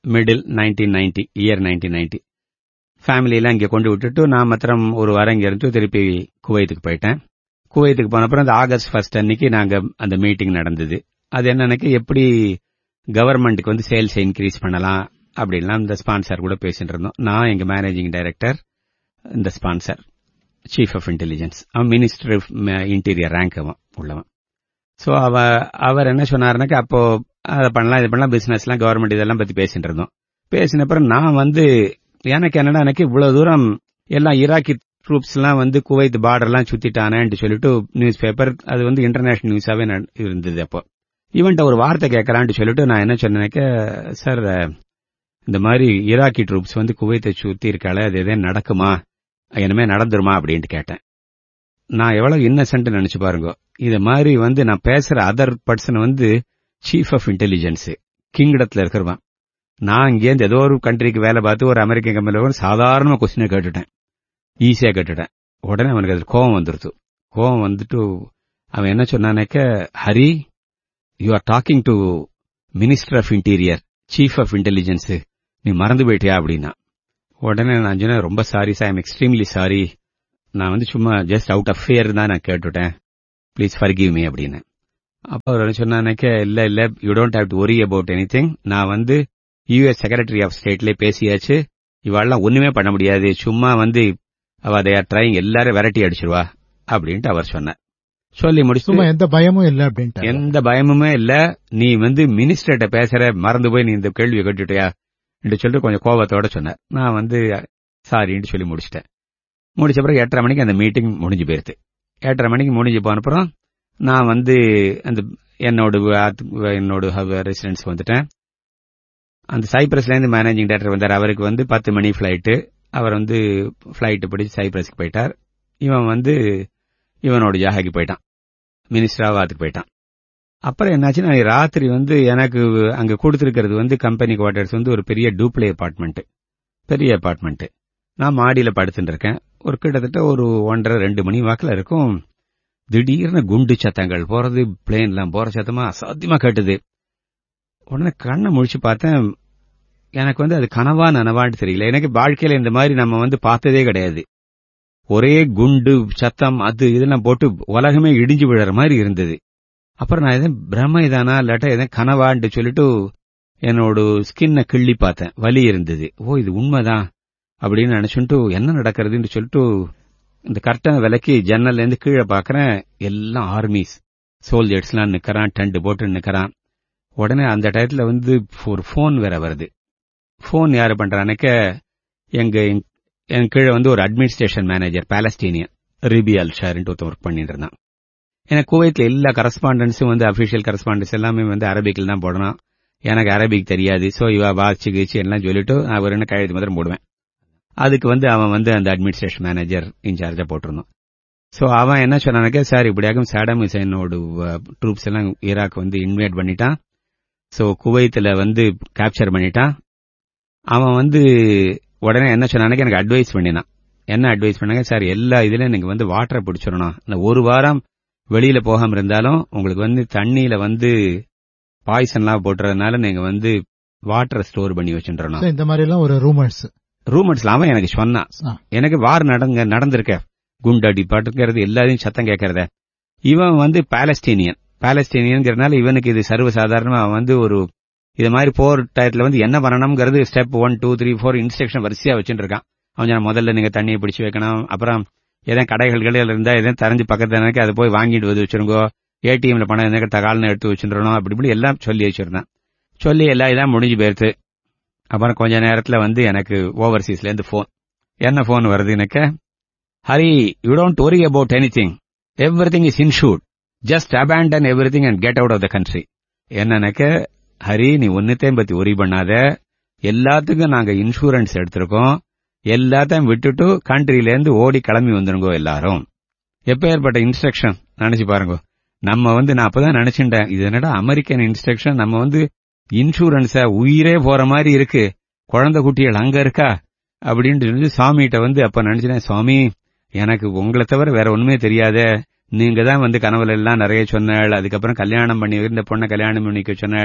middle nineteen ninety year nineteen ninety ஃபேமிலியெல்லாம் இங்கே கொண்டு விட்டுட்டு நான் மாத்திரம் ஒரு வாரம் இங்கே இருந்து திருப்பி குவைத்துக்கு போயிட்டேன் குவைத்துக்கு போன அப்புறம் அந்த ஆகஸ்ட் ஃபர்ஸ்ட் அன்னைக்கு நாங்க அந்த மீட்டிங் நடந்தது அது என்னன்னாக்க எப்படி கவர்மெண்ட்டுக்கு வந்து சேல்ஸ் இன்க்ரீஸ் பண்ணலாம் அப்படின்லாம் இந்த ஸ்பான்சர் கூட பேசிட்டு இருந்தோம் நான் எங்க மேனேஜிங் டைரக்டர் இந்த ஸ்பான்சர் சீஃப் ஆஃப் இன்டெலிஜென்ஸ் அவன் மினிஸ்டர் ஆஃப் இன்டீரியர் ரேங்க் அவன் உள்ளவன் ஸோ அவ அவர் என்ன சொன்னாருனாக்கா அப்போ அதை பண்ணலாம் இது பண்ணலாம் பிசினஸ்லாம் கவர்மெண்ட் இதெல்லாம் பத்தி பேசிட்டு இருந்தோம் பேசின அப்புறம் நான் வந்து எனக்கு என்னடா எனக்கு இவ்வளவு தூரம் எல்லாம் ஈராக்கி ட்ரூப்ஸ் எல்லாம் வந்து குவைத் பார்டர்லாம் சுத்திட்டானேன்னு சொல்லிட்டு நியூஸ் பேப்பர் அது வந்து இன்டர்நேஷனல் நியூஸாவே இருந்தது அப்போ இவன்ட்ட ஒரு வார்த்தை கேட்கறான்னு சொல்லிட்டு நான் என்ன சொன்னேனாக்க சார் இந்த மாதிரி ஈராக்கி ட்ரூப்ஸ் வந்து குவைத்தை சுத்தி இருக்காளே அது எதே நடக்குமா இனிமே நடந்துருமா அப்படின்ட்டு கேட்டேன் நான் எவ்வளவு இன்னசென்ட் நினைச்சு பாருங்க இது மாதிரி வந்து நான் பேசுற அதர் பர்சன் வந்து சீஃப் ஆஃப் இன்டெலிஜென்ஸ் கிங்டத்துல இருக்கிறவன் நான் இங்கேருந்து ஏதோ ஒரு கண்ட்ரிக்கு வேலை பார்த்து ஒரு அமெரிக்கன் கம்பெனியில் சாதாரண கொஸ்டினை கேட்டுட்டேன் ஈஸியா கேட்டுட்டேன் உடனே அவனுக்கு அது கோவம் வந்துருது கோவம் வந்துட்டு அவன் என்ன சொன்னானேக்க Hari you are talking to minister of interior chief of intelligence நீ மறந்து போயிட்டியா அப்படின்னா உடனே நான் சொன்னேன் ரொம்ப sorry sir I'm extremely sorry நான் வந்து சும்மா ஜஸ்ட் அவுட் ஆஃப் ஃபியர் தான் நான் கேட்டுட்டேன் ப்ளீஸ் ஃபர்கிவ் மீ அப்படின்னு அப்போ அவர் சொன்னானேக்க இல்ல இல்ல you don't have to worry about anything நான் வந்து யுஎஸ் செக்ரட்டரி ஆஃப் ஸ்டேட்ல பேசியாச்சு இவாள்லாம் ஒண்ணுமே பண்ண முடியாது சும்மா வந்து அவ அதை ட்ரைங் எல்லாரும் விரட்டி அடிச்சிருவா அப்படின்ட்டு அவர் சொன்னார் சொல்லி முடிச்சு சும்மா எந்த பயமும் இல்ல அப்படின்ட்டு எந்த பயமுமே இல்ல நீ வந்து மினிஸ்டர்கிட்ட பேசுற மறந்து போய் நீ இந்த கேள்வியை கேட்டுட்டியா என்று சொல்லிட்டு கொஞ்சம் கோபத்தோட சொன்னார் நான் வந்து சாரின்னு சொல்லி முடிச்சிட்டேன் முடிச்ச பிறகு எட்டரை மணிக்கு அந்த மீட்டிங் முடிஞ்சு போயிருது எட்டரை மணிக்கு முடிஞ்சு போன அப்புறம் நான் வந்து அந்த என்னோட என்னோட ரெசிடென்ஸ் வந்துட்டேன் அந்த சைப்ரஸ்ல இருந்து மேனேஜிங் டைரக்டர் வந்தார் அவருக்கு வந்து பத்து மணி ஃபிளைட்டு அவர் வந்து ஃபிளைட்டு பிடிச்சி சைப்ரஸ்க்கு போயிட்டார் இவன் வந்து இவனோட ஜாகாக்கு போயிட்டான் மினிஸ்டராவாத்துக்கு போயிட்டான் அப்புறம் என்னாச்சுன்னா ராத்திரி வந்து எனக்கு அங்க கொடுத்திருக்கிறது வந்து கம்பெனி குவார்டர்ஸ் வந்து ஒரு பெரிய டூப்ளே அபார்ட்மெண்ட் பெரிய அபார்ட்மெண்ட் நான் மாடியில படுத்துட்டு இருக்கேன் ஒரு கிட்டத்தட்ட ஒரு ஒன்றரை ரெண்டு மணி வாக்கில் இருக்கும் திடீர்னு குண்டு சத்தங்கள் போறது பிளேன்லாம் போற சத்தமா அசாத்தியமா கேட்டுது உடனே கண்ணை முழிச்சு பார்த்தேன் எனக்கு வந்து அது கனவா நனவான்னு தெரியல எனக்கு வாழ்க்கையில இந்த மாதிரி நம்ம வந்து பார்த்ததே கிடையாது ஒரே குண்டு சத்தம் அது இதெல்லாம் போட்டு உலகமே இடிஞ்சு விழற மாதிரி இருந்தது அப்புறம் நான் எதுவும் பிரமைதானா இல்லாட்டா எதுவும் கனவான்ட்டு சொல்லிட்டு என்னோட ஸ்கின்னை கிள்ளி பார்த்தேன் வலி இருந்தது ஓ இது உண்மைதான் அப்படின்னு நினைச்சுட்டு என்ன நடக்கிறதுன்னு சொல்லிட்டு இந்த கர்ட்டனை விலக்கி ஜன்னல்ல இருந்து கீழே பாக்குறேன் எல்லாம் ஆர்மிஸ் சோல்ஜர்ஸ்லாம் நிக்கிறான் டென்ட் போட்டு நிக்கிறான் உடனே அந்த டயத்துல வந்து ஒரு போன் வேற வருது போன் யாரு பண்றானக்க எங்க என் கீழே வந்து ஒரு administration manager Palestinian Ribi al ஷார்ன்ட்டு ஒருத்தன் ஒர்க் பண்ணிட்டு இருந்தான் எனக்கு குவைத்ல எல்லா கரஸ்பாண்டன்ஸும் வந்து அபிஷியல் கரஸ்பாண்டன்ஸ் எல்லாமே வந்து அரபிக்கில் தான் போடணும் எனக்கு அரபிக் தெரியாது சோ இவ வாச்சு கீச்சு எல்லாம் சொல்லிட்டு நான் ஒரு என்ன கழுத்து மாத்திரம் போடுவேன் அதுக்கு வந்து அவன் வந்து அந்த அட்மினிஸ்ட்ரேஷன் மேனேஜர் இன்சார்ஜா போட்டிருந்தான் சோ அவன் என்ன சொன்னானக்க சார் இப்படியாகும் சாடம் ஹுசைனோட ட்ரூப்ஸ் எல்லாம் ஈராக் வந்து இன்வைட் பண்ணிட்டான் சோ குவைத்துல வந்து கேப்சர் பண்ணிட்டான் அவன் வந்து உடனே என்ன சொன்னானக்க எனக்கு அட்வைஸ் பண்ணினான் என்ன அட்வைஸ் பண்ணாங்க சார் எல்லா இதுலயும் நீங்க வந்து வாட்டரை பிடிச்சிடணும் இந்த ஒரு வாரம் வெளியில போகாம இருந்தாலும் உங்களுக்கு வந்து தண்ணியில வந்து பாய்சன்லாம் போட்டுறதுனால நீங்க வந்து வாட்டரை ஸ்டோர் பண்ணி வச்சுன்றணும் இந்த மாதிரி எல்லாம் ஒரு ரூமர்ஸ் ரூமர்ஸ்ல அவன் எனக்கு சொன்னான் ஆ. எனக்கு வார் நடங்க நடந்திருக்க குண்டடி பட்டுக்கிறது எல்லாரையும் சத்தம் கேட்கறத இவன் வந்து பாலஸ்தீனியன் பாலஸ்தீனியன்கிறனால இவனுக்கு இது சர்வசாதாரணமா அவன் வந்து ஒரு இது மாதிரி போர் டயத்துல வந்து என்ன பண்ணணுங்கிறது step one two three four instruction வரிசையா வச்சுட்டு இருக்கான் அவன் சொன்னான், முதல்ல நீங்க தண்ணியை பிடிச்சு வைக்கணும் அப்புறம் ஏதாவது கடைகள் கடையில் இருந்தா எதாவது தெரிஞ்சு பக்கத்துல எனக்கு அதை போய் வாங்கிட்டு வந்து வச்சிருங்கோ ஏடிஎம்ல பணம் இருந்தா தகால்னு எடுத்து வச்சுருந்தோம் அப்படி இப்படி எல்லாம் சொல்லி வச்சிருந்தான் சொல்லி எல்லாம் இதான் முடிஞ்சு போயிருது அப்புறம் கொஞ்ச நேரத்துல வந்து எனக்கு ஓவர்சீஸ்ல இருந்து போன் என்ன போன் வருது எனக்கு Hari you don't worry about anything everything is insured just abandon everything and get out of the country என்னக்க ஹரி நீ ஒன்னுத்தையும் பத்தி ஒரி பண்ணாத எல்லாத்துக்கும் நாங்க இன்சூரன்ஸ் எடுத்திருக்கோம் எல்லாத்தையும் விட்டுட்டு கண்ட்ரில இருந்து ஓடி கிளம்பி வந்துருங்கோ எல்லாரும் எப்ப ஏற்பட்ட இன்ஸ்ட்ரக்ஷன் நினைச்சு பாருங்க நம்ம வந்து நான் அப்பதான் நினைச்சுட்டேன் இது என்னடா அமெரிக்கன் இன்ஸ்ட்ரக்ஷன் நம்ம வந்து இன்சூரன்ஸ உயிரே போற மாதிரி இருக்கு குழந்தை குட்டிகள் அங்க இருக்கா அப்படின்னு சொல்லி சாமிகிட்ட வந்து அப்ப நினைச்சிட்டேன் சுவாமி எனக்கு உங்களை தவிர வேற ஒண்ணுமே தெரியாதே நீங்க தான் வந்து கனவுல எல்லாம் நிறைய சொன்னாள் அதுக்கப்புறம் கல்யாணம் பண்ணி இந்த பொண்ணை கல்யாணம் பண்ணிக்க சொன்னாள்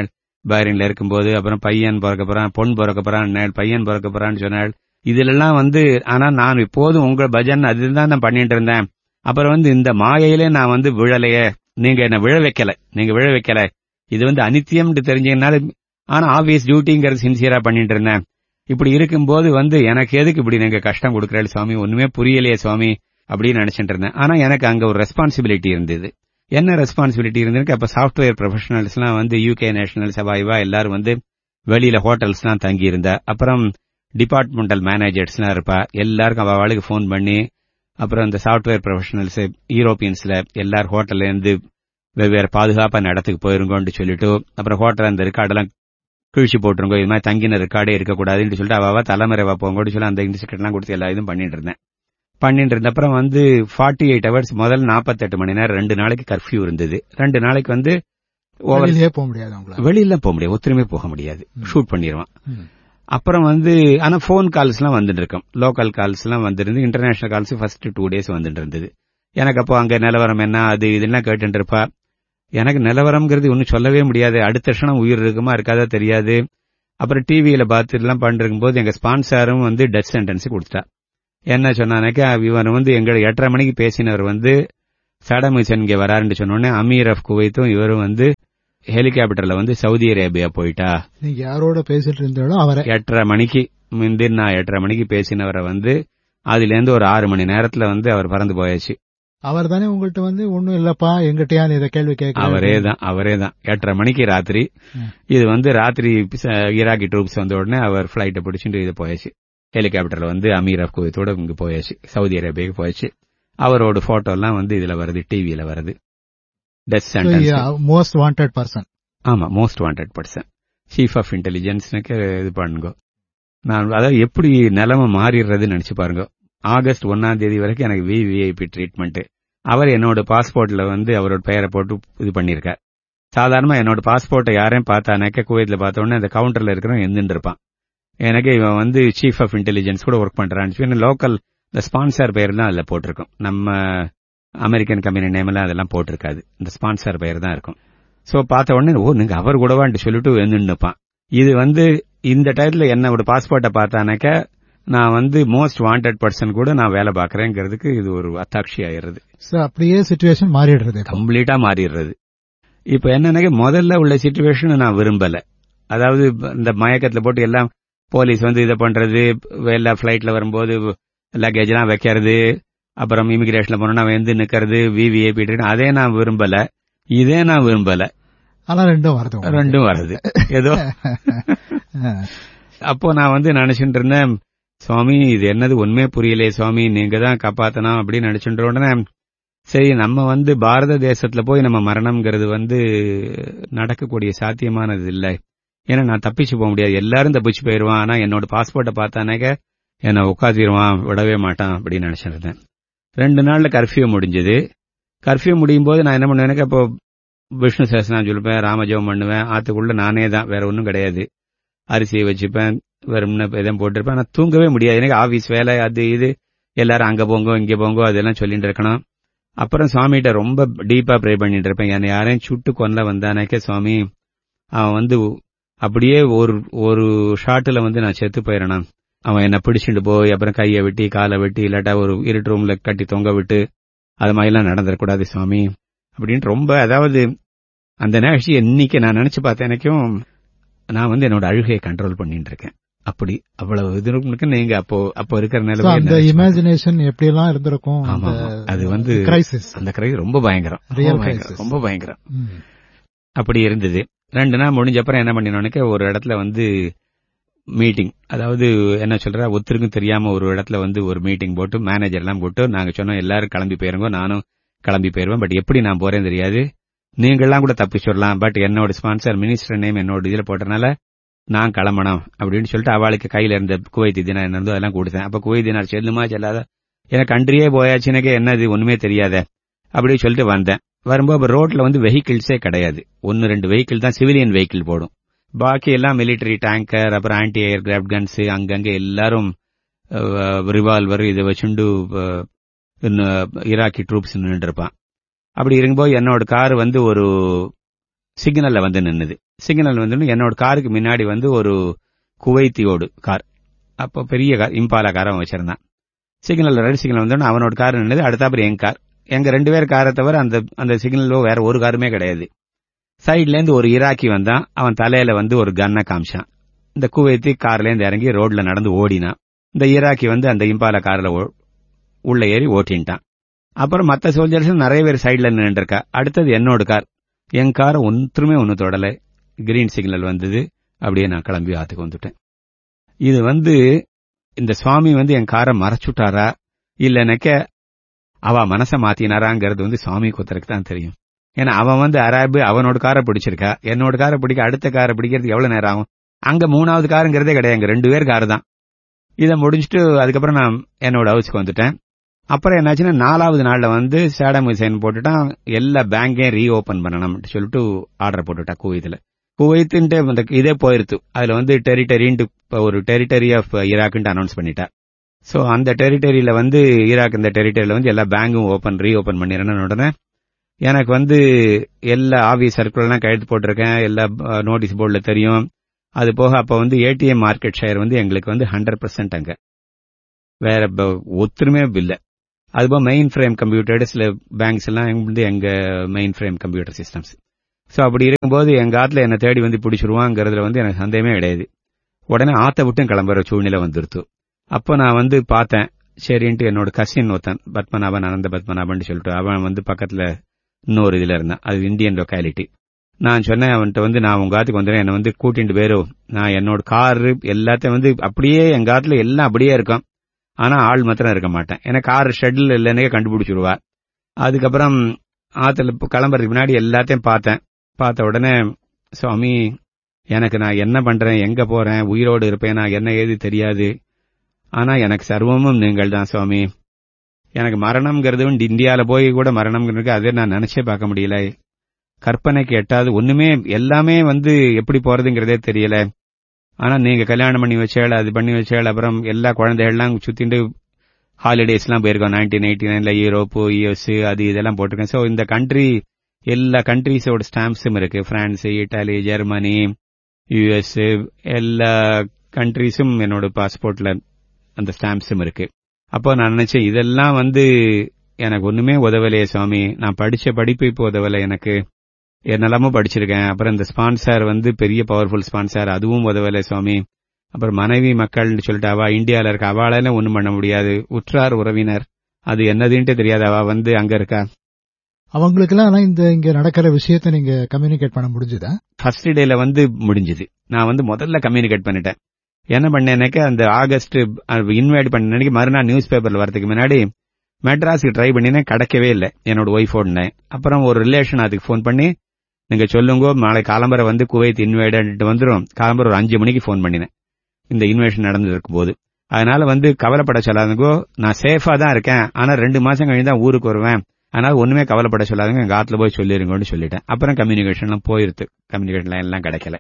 பஹ்ரைன்ல இருக்கும்போது அப்புறம் பையன் பிறக்க போறான் பொன் பிறக்க போறான் பையன் பிறக்க போறான்னு சொன்னாள் இதுலெல்லாம் வந்து ஆனா நான் இப்போதும் உங்க பஜன் அதுதான் நான் பண்ணிட்டு இருந்தேன் அப்புறம் வந்து இந்த மாயையிலே நான் வந்து விழலையே நீங்க என்ன விழ வைக்கல நீங்க விழ வைக்கல இது வந்து அனித்தியம்னு தெரிஞ்சதுனால ஆனா ஆபீஸ் டியூட்டிங்கிறது சின்சியரா பண்ணிட்டு இருந்தேன் இப்படி இருக்கும்போது வந்து எனக்கு எதுக்கு இப்படி நீங்க கஷ்டம் கொடுக்கறேன் சுவாமி ஒண்ணுமே புரியலையே சுவாமி அப்படின்னு நினைச்சிட்டு இருந்தேன் ஆனா எனக்கு அங்க ஒரு ரெஸ்பான்சிபிலிட்டி இருந்தது என்ன ரெஸ்பான்சிபிலிட்டி இருந்திருக்கு அப்ப சாஃப்ட்வேர் ப்ரொஃபஷனல்ஸ்லாம் வந்து யூகே நேஷனல் சபாய்வா எல்லாரும் வந்து வெளியில ஹோட்டல்ஸ்லாம் தங்கி இருந்தா அப்புறம் டிபார்ட்மெண்டல் மேனேஜர்ஸ்லாம் இருப்பா எல்லாருக்கும் அவ அவளுக்கு ஃபோன் பண்ணி அப்புறம் இந்த சாஃப்ட்வேர் ப்ரொஃபஷனல்ஸ் யூரோப்பியன்ஸ்ல எல்லாரும் ஹோட்டல்ல இருந்து வெவ்வேறு பாதுகாப்பான இடத்துக்கு போயிருங்கோன்னு சொல்லிட்டு அப்புறம் ஹோட்டல் அந்த ரெக்கார்டெல்லாம் கிழிச்சு போட்டுருங்க இது மாதிரி தங்கின ரெக்கார்டே இருக்கக்கூடாதுன்னு சொல்லிட்டு அவ தலைமுறை போங்கன்னு சொல்லி அந்த இன்ஸ்டிகட்லாம் கொடுத்து எல்லா இதுவும் பண்ணிட்டு இருந்தேன் பண்ணிட்டு இருந்த அப்புறம் வந்து ஃபார்ட்டி எயிட் ஹவர்ஸ் முதல் நாற்பத்தெட்டு மணி நேரம் ரெண்டு நாளைக்கு கர்ஃபியூ இருந்தது ரெண்டு நாளைக்கு வந்து வெளியிலே போக முடியாது அவங்கள வெளியில போக முடியாது ஒத்துருமே போக முடியாது ம். ஷூட் பண்ணிடுவான் ம். அப்புறம் வந்து ஆனா ஃபோன் கால்ஸ் எல்லாம் வந்துட்டு இருக்கும் லோக்கல் கால்ஸ் எல்லாம் வந்திருந்து international calls first two days வந்துட்டு இருந்தது எனக்கு அப்போ அங்க நிலவரம் என்ன அது இதெல்லாம் கேட்டுட்டு இருப்பா எனக்கு நிலவரம்ங்கிறது ஒன்னும் சொல்லவே முடியாது அடுத்த க்ஷணம் உயிர் இருக்குமா இருக்காதா தெரியாது அப்புறம் டிவியில பார்த்து எல்லாம் பண்ணிருக்கும் போது எங்க ஸ்பான்சரும் வந்து டெத் சென்டென்ஸ் கொடுத்துட்டா என்ன சொன்னானாக்கா இவன் வந்து எங்களை எட்டரை மணிக்கு பேசினவர் வந்து சடம் ஹுசேன் இங்க வராருன்னு சொன்னோடனே அமீர் ஆஃப் குவைத்தும் இவரும் வந்து ஹெலிகாப்டர்ல வந்து சவுதி அரேபியா போயிட்டா நீங்க யாரோட பேசிட்டு இருந்தாலும் அவரை எட்டரை மணிக்கு முந்தி நான் எட்டரை மணிக்கு பேசினவரை வந்து அதுல இருந்து ஒரு ஆறு மணி நேரத்துல வந்து அவர் பறந்து போயாச்சு அவர் தானே உங்கள்ட்ட வந்து ஒண்ணும் இல்லப்பா எங்கிட்டயா நீ இதை கேள்வி கேட்க அவரே தான் அவரே தான் எட்டரை மணிக்கு ராத்திரி ம். இது வந்து ராத்திரி ச- ஈராக்கி ட்ரூப்ஸ் வந்த உடனே அவர் பிளைட்டை பிடிச்சிட்டு இது போயாச்சு ஹெலிகாப்டர்ல வந்து அமீர் ஆஃப் குவைத்தோட இங்க போயாச்சு சவுதி அரேபியாவுக்கு போயாச்சு அவரோட போட்டோ எல்லாம் வந்து இதுல வருது டிவியில வருது death sentence most wanted person ஆமா most wanted person chief of இன்டெலிஜென்ஸ்னுக்கு இது பண்ணுங்க நான் அதாவது எப்படி நிலைமை மாறிடுறதுன்னு நினைச்சு பாருங்க ஆகஸ்ட் ஒன்னாம் தேதி வரைக்கும் எனக்கு விவிஐபி ட்ரீட்மெண்ட் அவர் என்னோட பாஸ்போர்ட்ல வந்து அவரோட பெயரை போட்டு இது பண்ணிருக்கார் சாதாரணமா என்னோட பாஸ்போர்ட்டை யாரையும் பார்த்தானாக்க குவைத்ல பார்த்த உடனே அந்த கவுண்டர்ல இருக்கிறவன் எந்துட்டு இருப்பான் எனக்கு இவன் வந்து சீஃப் ஆஃப் இன்டெலிஜென்ஸ் கூட ஒர்க் பண்றான்னு சொல்லி லோக்கல் இந்த ஸ்பான்சர் பெயர் தான் அதுல போட்டிருக்கும் நம்ம அமெரிக்கன் கம்பெனி நேம் எல்லாம் அதெல்லாம் போட்டிருக்காது இந்த ஸ்பான்சர் பெயர் தான் இருக்கும் சோ பார்த்த உடனே ஓ நீங்க அவர் கூடவான்ட்டு சொல்லிட்டு வந்து நிப்பான் இது வந்து இந்த டயத்துல என்னோட பாஸ்போர்ட்டை பார்த்தானாக்க நான் வந்து மோஸ்ட் வாண்டட் பர்சன் கூட நான் வேலை பார்க்கறேங்கிறதுக்கு இது ஒரு அத்தாட்சி ஆயிடுறது சோ அப்படியே சுச்சுவேஷன் மாறிடுறது இப்போ. கம்ப்ளீட்டா மாறிடுறது இப்ப என்னன்னாக்க முதல்ல உள்ள சுச்சுவேஷன் நான் விரும்பல அதாவது இந்த மயக்கத்துல போட்டு எல்லாம் போலீஸ் வந்து இதை பண்றது எல்லா பிளைட்ல வரும்போது லக்கேஜ் எல்லாம் வைக்கிறது அப்புறம் இமிகிரேஷன்ல போனோம்னா வந்து நிக்கிறது விவிஐபி அதே நான் விரும்பல இதே நான் விரும்பல ஆனா ரெண்டும் வருது உங்களுக்கு. ரெண்டும் வருது ஏதோ அப்போ நான் வந்து நினைச்சிட்டு இருந்தேன் சுவாமி இது என்னது உண்மையே புரியலையே சுவாமி நீங்க தான் காப்பாத்தணும் அப்படின்னு நினைச்சுட்டு உடனே சரி நம்ம வந்து பாரத தேசத்துல போய் நம்ம மரணம்ங்கிறது வந்து நடக்கக்கூடிய சாத்தியமானது இல்லை ஏன்னா நான் தப்பிச்சு போக முடியாது எல்லாரும் தப்பிச்சு போயிருவான் ஆனா என்னோட பாஸ்போர்ட்டை பார்த்தானாக்க என்னை உட்காத்திடுவான் விடவே மாட்டான் அப்படின்னு நினைச்சிட்டு இருந்தேன் ரெண்டு நாள்ல கர்ஃபியூ முடிஞ்சது கர்ஃபியூ முடியும் போது நான் என்ன பண்ணுவேன் அப்போ விஷ்ணு சேசனம் சொல்லுவேன் ராமஜபம் பண்ணுவேன் ஆத்துக்குள்ள நானே தான் வேற ஒன்றும் கிடையாது அரிசியை வச்சுப்பேன் வெறும்னு எதுவும் போட்டிருப்பேன் ஆனா தூங்கவே முடியாது எனக்கு ஆபீஸ் வேலை அது இது எல்லாரும் அங்க போங்கோ இங்க போங்கோ அதெல்லாம் சொல்லிட்டு இருக்கணும் அப்புறம் சுவாமிகிட்ட ரொம்ப டீப்பா ப்ரே பண்ணிட்டு இருப்பேன் என்னை யாரையும் சுட்டு கொல்ல வந்தானாக்கே சுவாமி அவன் வந்து அப்படியே ஒரு ஒரு ஷாட்டில் வந்து நான் செத்து போயிடணும் அவன் என்ன பிடிச்சிட்டு போய் அப்புறம் கையை வெட்டி காலை வெட்டி இல்லாட்டா ஒரு இருட்டு ரூம்ல கட்டி தொங்க விட்டு அது மாதிரிலாம் நடந்துடக்கூடாது சுவாமி அப்படின்ட்டு ரொம்ப அதாவது அந்த நிகழ்ச்சி இன்னைக்கு நான் நினைச்சு பார்த்தேன் எனக்கும் நான் வந்து என்னோட அழுகையை கண்ட்ரோல் பண்ணிட்டு இருக்கேன் அப்படி அவ்வளவு இது இருக்கு நீங்க அப்போ அப்போ இருக்கிற So, நிலைமை அந்த இமேஜினேஷன் எப்படி எல்லாம் இருந்திருக்கும் ஆமா, ஆமா. அது வந்து கிரைசிஸ் அந்த கிரைஸ் ரொம்ப பயங்கரம் Real ரொம்ப பயங்கரம் crisis. ரொம்ப பயங்கரம் அப்படி இருந்தது ரெண்டு நாள் முடிஞ்ச அப்புறம் என்ன பண்ணினோனுக்கு ஒரு இடத்துல வந்து மீட்டிங் அதாவது என்ன சொல்ற ஒருத்தருக்கும் தெரியாம ஒரு இடத்துல வந்து ஒரு மீட்டிங் போட்டு மேனேஜர் எல்லாம் போட்டு நாங்க சொன்னோம் எல்லாரும் கிளம்பி போயிருங்க நானும் கிளம்பி போயிருவேன் பட் எப்படி நான் போறேன்னு தெரியாது நீங்கள்லாம் கூட தப்பி சொல்லலாம் பட் என்னோட ஸ்பான்சர் மினிஸ்டர் நேம் என்னோட இதுல போட்டனால நான் கிளம்பணும் அப்படின்னு சொல்லிட்டு அவளுக்கு கையில இருந்த குவைத் தினார் என்ன இருந்தோ அதெல்லாம் கொடுத்தேன் அப்ப குவைத் தினார் செல்லுமா செல்லாத எனக்கு கண்ட்ரியே போயாச்சுனக்கு என்னது ஒண்ணுமே தெரியாத அப்படி சொல்லிட்டு வந்தேன் வரும்போது அப்ப ரோட்ல வந்து வெஹிக்கிள்ஸே கிடையாது ஒன்னு ரெண்டு வெஹிக்கிள் தான் சிவிலியன் வெஹிக்கிள் போடும் பாக்கி எல்லாம் மிலிட்டரி டேங்கர் அப்புறம் ஆன்டி ஏர் கிராஃப்ட் கன்ஸ் அங்கங்க எல்லாரும் ரிவால்வர் இதை வச்சுண்டு அஹ், இன்னும் ஈராக்கி ட்ரூப்ஸ் நின்று இருப்பான் அப்படி இருக்கும்போது என்னோட கார் வந்து ஒரு சிக்னல்ல வந்து நின்னுது சிக்னல் வந்து என்னோட காருக்கு முன்னாடி வந்து ஒரு குவைத்தியோடு கார் அப்போ பெரிய கார் இம்பாலா கார் அவன் வச்சிருந்தான் சிக்னல் ரெட் சிக்னல் வந்தோடனே அவனோட கார் நின்னது அடுத்தாப்புறம் என் கார் எங்க ரெண்டு பேர் காரை தவிர அந்த அந்த சிக்னலோ வேற ஒரு காருமே கிடையாது சைட்ல இருந்து ஒரு ஈராக்கி வந்தான் அவன் தலையில வந்து ஒரு கன்னை காமிச்சான் இந்த குவைத்தி கார்ல இருந்து இறங்கி ரோட்ல நடந்து ஓடினான் இந்த ஈராக்கி வந்து அந்த இம்பாலா கார்ல ஓ- உள்ள ஏறி ஓட்டின்ட்டான் அப்புறம் மத்த சோல்ஜர்ஸ் நிறைய பேர் சைடுல நின்றுருக்கா அடுத்தது என்னோட கார் என் காரை ஒன்றுமே ஒன்று தொடல கிரீன் சிக்னல் வந்தது அப்படியே நான் கிளம்பி ஆத்துக்கு வந்துட்டேன் இது வந்து இந்த சுவாமி வந்து என் காரை மறைச்சுட்டாரா இல்லைனாக்க அவ மனச மாத்தினாராங்கிறது வந்து சுவாமி குத்தருக்கு தான் தெரியும் ஏன்னா அவன் வந்து அராபு அவனோட காரை பிடிச்சிருக்கா என்னோட காரை பிடிக்க அடுத்த காரை பிடிக்கிறதுக்கு எவ்வளவு நேரம் ஆகும் அங்க மூணாவது காருங்கிறதே கிடையாது அங்க ரெண்டு பேர் கார் தான் இதை முடிச்சுட்டு அதுக்கப்புறம் நான் என்னோட ஹவுஸ்க்கு வந்துட்டேன் அப்புறம் என்னாச்சுன்னா நாலாவது நாள்ல வந்து சேடம் ஹுசைன் போட்டுட்டான் எல்லா பேங்கையும் ரீஓபன் பண்ணணும்னு சொல்லிட்டு ஆர்டர் போட்டுட்டா குவைத்தில் குவைத்துன்ட்டு அந்த இதே போயிருத்து அதுல வந்து டெரிட்டரின்ட்டு ஒரு டெரிட்டரி ஆஃப் ஈராக்ன்ட்டு அனௌன்ஸ் பண்ணிட்டா சோ அந்த டெரிட்டரியில வந்து ஈராக் இந்த டெரிட்டரியில வந்து எல்லா பேங்கும் ஓபன் ரீஓபன் பண்ணிடணும் உடனே எனக்கு வந்து எல்லா ஆபீஸ் சர்க்கிள்லாம் கையெழுத்து போட்டிருக்கேன் எல்லா நோட்டீஸ் போர்டில் தெரியும் அது போக அப்ப வந்து ஏடிஎம் மார்க்கெட் ஷேர் வந்து எங்களுக்கு வந்து ஹண்ட்ரட் பர்சன்ட் அங்க வேற ப- ஒத்துருமே இல்லை அதுபோக மெயின் ஃப்ரேம் கம்ப்யூட்டர் சில பேங்க்ஸ் எல்லாம் வந்து எங்க mainframe computer systems so அப்படி இருக்கும்போது எங்க ஆத்துல என்ன தேடி வந்து பிடிச்சிருவாங்கிறதுல வந்து எனக்கு சந்தேகமே கிடையாது உடனே ஆத்த விட்டும் கிளம்புற சூழ்நிலை வந்துருத்து அப்போ நான் வந்து பார்த்தேன் சரின்ட்டு என்னோட கசின் ஒருத்தன் பத்மநாபன் அனந்த பத்மநாபன் சொல்லிட்டு அவன் வந்து பக்கத்துல இன்னொரு இதுல இருந்தான் அது இந்தியன் லொக்காலிட்டி நான் சொன்னேன் அவன்கிட்ட வந்து நான் உங்க ஆத்துக்கு வந்துடுறேன் என்னை வந்து கூட்டிட்டு போயிரும் நான் என்னோட காரு எல்லாத்தையும் வந்து அப்படியே எங்க ஆத்துல எல்லாம் அப்படியே இருக்கும் ஆனா ஆள் மாத்திரம் இருக்க மாட்டேன் ஏன்னா கார் ஷெட்ல இல்லைன்னே கண்டுபிடிச்சிருவா அதுக்கப்புறம் ஆத்துல இப்ப கிளம்புறதுக்கு முன்னாடி எல்லாத்தையும் பார்த்தேன் பார்த்த உடனே சுவாமி எனக்கு நான் என்ன பண்றேன் எங்க போறேன் உயிரோடு இருப்பேன் நான் என்ன ஏது தெரியாது ஆனா எனக்கு சர்வமும் நீங்கள் தான் சுவாமி எனக்கு மரணம்ங்கிறது வந்து இந்தியால போய் கூட மரணம்ங்கிறது அதே நான் நினைச்சே பார்க்க முடியல கற்பனைக்கு எட்டாது ஒண்ணுமே எல்லாமே வந்து எப்படி போறதுங்கிறதே தெரியல ஆனா நீங்க கல்யாணம் பண்ணி வச்சேள் அது பண்ணி வச்சேள் அப்புறம் எல்லா குழந்தைகள்லாம் சுத்திட்டு ஹாலிடேஸ் எல்லாம் போயிருக்கோம் நைன்டீன் எயிட்டி நைன்ல யூரோப்பு யூஎஸ் அது இதெல்லாம் போட்டிருக்கேன் சோ இந்த கண்ட்ரி எல்லா கண்ட்ரீஸோட ஸ்டாம்ப்ஸும் இருக்கு பிரான்ஸ் இட்டாலி ஜெர்மனி யுஎஸ் எல்லா கண்ட்ரீஸும் என்னோட பாஸ்போர்ட்ல அந்த ஸ்டாம்ப்ஸும் இருக்கு அப்போ நான் நினைச்சேன் இதெல்லாம் வந்து எனக்கு ஒண்ணுமே உதவலையே சுவாமி நான் படிச்ச படிப்பு இப்போ உதவலை எனக்கு என்னெல்லாமோ படிச்சிருக்கேன் அப்புறம் இந்த ஸ்பான்சர் வந்து பெரிய பவர்ஃபுல் ஸ்பான்சர் அதுவும் உதவலை சுவாமி அப்புறம் மனைவி மக்கள்னு சொல்லிட்டு அவ இந்தியால இருக்க அவளால ஒண்ணும் பண்ண முடியாது உற்றார் உறவினர் அது என்னதுன்ட்டு தெரியாது அவ வந்து அங்க இருக்கா அவங்களுக்கெல்லாம் ஆனா இந்த இங்க நடக்கிற விஷயத்தை நீங்க கம்யூனிகேட் பண்ண முடிஞ்சுதா ஃபர்ஸ்ட் டேல வந்து முடிஞ்சது நான் வந்து முதல்ல கம்யூனிகேட் பண்ணிட்டேன் என்ன பண்ணேன்னாக்க அந்த ஆகஸ்ட் இன்வைட் பண்ண அன்னைக்கு மறுநாள் நியூஸ் பேப்பர்ல வரதுக்கு முன்னாடி மெட்ராஸுக்கு ட்ரை பண்ணினேன் கிடைக்கவே இல்லை என்னோட ஒய்ஃபோட அப்புறம் ஒரு ரிலேஷன் அதுக்கு ஃபோன் பண்ணி நீங்க சொல்லுங்க நாளை காலம்பரை வந்து குவைத் இன்வைட் வந்துரும் காலம்பரை ஒரு அஞ்சு மணிக்கு ஃபோன் பண்ணினேன் இந்த இன்வைஷன் நடந்திருக்கும் போது அதனால வந்து கவலைப்பட சொல்லாதுங்கோ நான் சேஃபா தான் இருக்கேன் ஆனா ரெண்டு மாசம் கழிஞ்சு தான் ஊருக்கு வருவேன் அதனால ஒண்ணுமே கவலைப்பட சொல்லாதுங்க எங்க ஆத்துல போய் சொல்லிருங்கன்னு சொல்லிட்டேன் அப்புறம் கம்யூனிகேஷன்லாம் போயிருது கம்யூனிகேஷன் எல்லாம் கிடைக்கல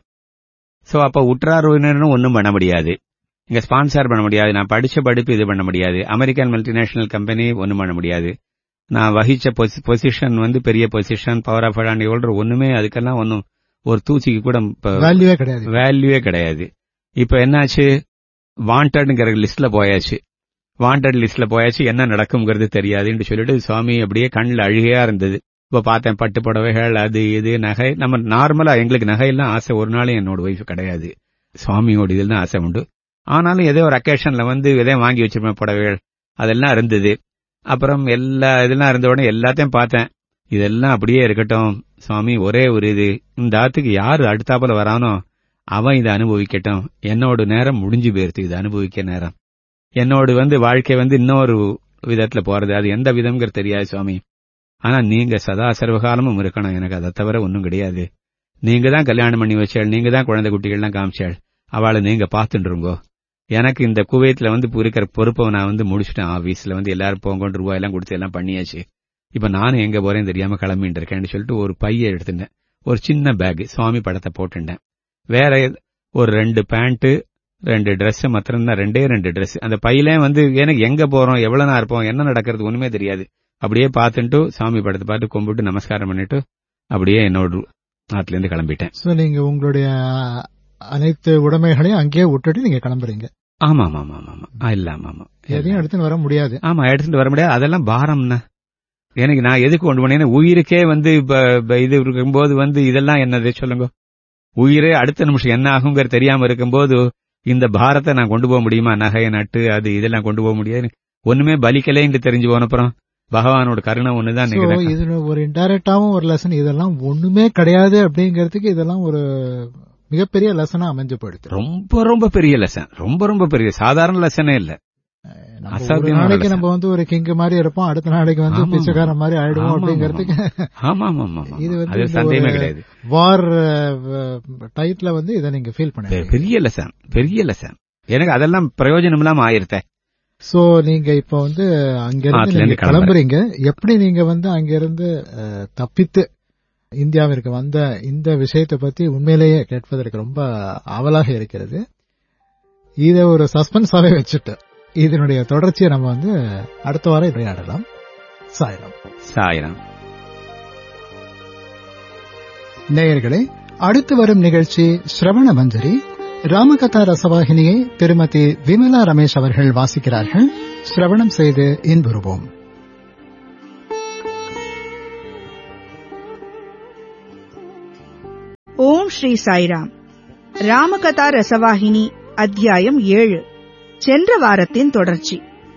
சோ அப்ப உற்றார் உறவினரும் ஒன்றும் பண்ண முடியாது இங்க ஸ்பான்சர் பண்ண முடியாது நான் படிச்ச படிப்பு இது பண்ண முடியாது அமெரிக்கன் மல்டிநேஷனல் கம்பெனி ஒன்றும் பண்ண முடியாது நான் வகிச்ச பொசிஷன் வந்து பெரிய பொசிஷன் பவர் ஆஃப் அடாண்டி ஹோல்டர் ஒண்ணுமே அதுக்கெல்லாம் ஒன்றும் ஒரு தூசிக்கு கூட வேல்யூவே கிடையாது வேல்யூவே கிடையாது இப்ப என்னாச்சு வாண்டட்ங்கிற லிஸ்ட்ல போயாச்சு வாண்டட் லிஸ்ட்ல போயாச்சு என்ன நடக்குங்கிறது தெரியாதுன்னு சொல்லிட்டு சுவாமி அப்படியே கண்ணில் அழுகையா இருந்தது இப்ப பார்த்தேன் பட்டு புடவைகள் அது இது நகை நம்ம நார்மலா எங்களுக்கு நகையெல்லாம் ஆசை ஒரு நாளும் என்னோட ஒய்ஃப் கிடையாது சுவாமியோட இதில் தான் ஆசை உண்டு ஆனாலும் ஏதோ ஒரு அக்கேஷன்ல வந்து எதோ வாங்கி வச்சிருப்பேன் புடவைகள் அதெல்லாம் இருந்தது அப்புறம் எல்லா இதெல்லாம் இருந்த உடனே எல்லாத்தையும் பார்த்தேன் இதெல்லாம் அப்படியே இருக்கட்டும் சுவாமி ஒரே ஒரு இது இந்த ஆத்துக்கு யாரு அடுத்தாப்புல வரானோ அவன் இதை அனுபவிக்கட்டும் என்னோட நேரம் முடிஞ்சு போயிருது இதை அனுபவிக்க நேரம் என்னோட வந்து வாழ்க்கை வந்து இன்னொரு விதத்துல போறது அது எந்த விதம்ங்கிறது தெரியாது சுவாமி ஆனா நீங்க சதா சர்வகாலமும் இருக்கணும் எனக்கு அதை தவிர ஒன்றும் கிடையாது நீங்க தான் கல்யாணம் பண்ணி வச்சாள் நீங்க தான் குழந்தை குட்டிகள்லாம் காமிச்சாள் அவளை நீங்க பாத்துட்டுருங்கோ எனக்கு இந்த குவைத்துல வந்து இருக்கிற பொறுப்பை நான் வந்து முடிச்சிட்டேன் ஆபீஸ்ல வந்து எல்லாரும் போங்கன்னு ரூபாய் எல்லாம் கொடுத்து எல்லாம் பண்ணியாச்சு இப்ப நானும் எங்க போறேன் தெரியாம கிளம்பிட்டு இருக்கேன்னு சொல்லிட்டு ஒரு பைய எடுத்துட்டேன் ஒரு சின்ன பேக் சுவாமி படத்தை போட்டுட்டேன் வேற ஒரு ரெண்டு பேண்ட் ரெண்டு ட்ரெஸ் மாத்திரம் தான் ரெண்டே ரெண்டு ட்ரெஸ் அந்த பையிலே வந்து எனக்கு எங்க போறோம் எவ்வளவு நேரம் இருப்போம் என்ன நடக்கிறது ஒண்ணுமே தெரியாது அப்படியே பார்த்துட்டு சாமி படத்தை பார்த்து கும்பிட்டு நமஸ்காரம் பண்ணிட்டு அப்படியே என்னோட ஆத்துல இருந்து கிளம்பிட்டேன் சோ நீங்க உங்களுடைய அனைத்து உடைமைகளையும் அங்கேயே விட்டுட்டு நீங்க கிளம்புறீங்க ஆமா ஆமா ஆமா ஆமா ஆமா இல்ல ஆமா ஆமா எதையும் எடுத்துன்னு வர முடியாது ஆமா எடுத்துட்டு வர முடியாது அதெல்லாம் பாரம்னா எனக்கு நான் எதுக்கு கொண்டு போனேன்னா உயிருக்கே வந்து இப்ப இப்ப இது இருக்கும்போது வந்து இதெல்லாம் என்னது சொல்லுங்க உயிரே அடுத்த நிமிஷம் என்ன ஆகுங்கிற தெரியாம இருக்கும்போது இந்த பாரத்தை நான் கொண்டு போக முடியுமா நகைய நட்டு அது இதெல்லாம் கொண்டு போக முடியாது ஒண்ணுமே பலிக்கலேன்னு தெரிஞ்சு போனப்புறம் பகவானோட கருணை ஒண்ணுதான் So, நினைக்கிறேன் இதுல ஒரு இன்டைரக்டாவும் ஒரு லெசன் இதெல்லாம் ஒண்ணுமே கிடையாது அப்படிங்கறதுக்கு இதெல்லாம் ஒரு மிகப்பெரிய லெசனா அமைஞ்சு போயிடுது ரொம்ப ரொம்ப பெரிய லெசன் ரொம்ப ரொம்ப பெரிய சாதாரண லெசனே இல்ல நம்ம ஒரு அசாத்தியமான நாளைக்கு lesson. நம்ம வந்து ஒரு கிங் மாதிரி இருப்போம் அடுத்த நாளைக்கு வந்து ஆமா, பிச்சைக்காரன் மாதிரி ஆயிடுவோம் ஆமா, அப்படிங்கறதுக்கு ஆமா ஆமா ஆமா ஆமா. இது வந்து அது இந்த சந்தேகமே ஒரு கிடையாது வார் டைட்ல வந்து இதை நீங்க ஃபீல் பெ- பண்ணுவீங்க பெரிய லெசன் பெரிய லெசன் எனக்கு அதெல்லாம் பிரயோஜனம் இல்லாம ஆயிருத்தே சோ நீங்க இப்ப வந்து அங்கிருந்து ஆத்துல நீங்க இருந்து கிளம்புறேன். கிளம்புறீங்க எப்படி நீங்க வந்து அங்கிருந்து அஹ், தப்பித்து இந்தியாவிற்கு வந்த இந்த விஷயத்தை பத்தி உண்மையிலேயே கேட்பதற்கு ரொம்ப ஆவலாக இருக்கிறது இத ஒரு சஸ்பென்ஸாவே வச்சுட்டு இதனுடைய தொடர்ச்சியை நம்ம வந்து அடுத்த வாரம் விளையாடலாம் சாயிரம் சாயிரம் நேயர்களே அடுத்து வரும் நிகழ்ச்சி ஸ்ரவண மஞ்சரி ராமகதா ரசவாகினியை திருமதி விமலா ரமேஷ் அவர்கள் வாசிக்கிறார்கள் சிரவணம் செய்து இன்புறுவோம் ஓம் ஸ்ரீ சாய்ராம் ராமகதா ரசவாகினி அத்தியாயம் ஏழு சென்ற வாரத்தின் தொடர்ச்சி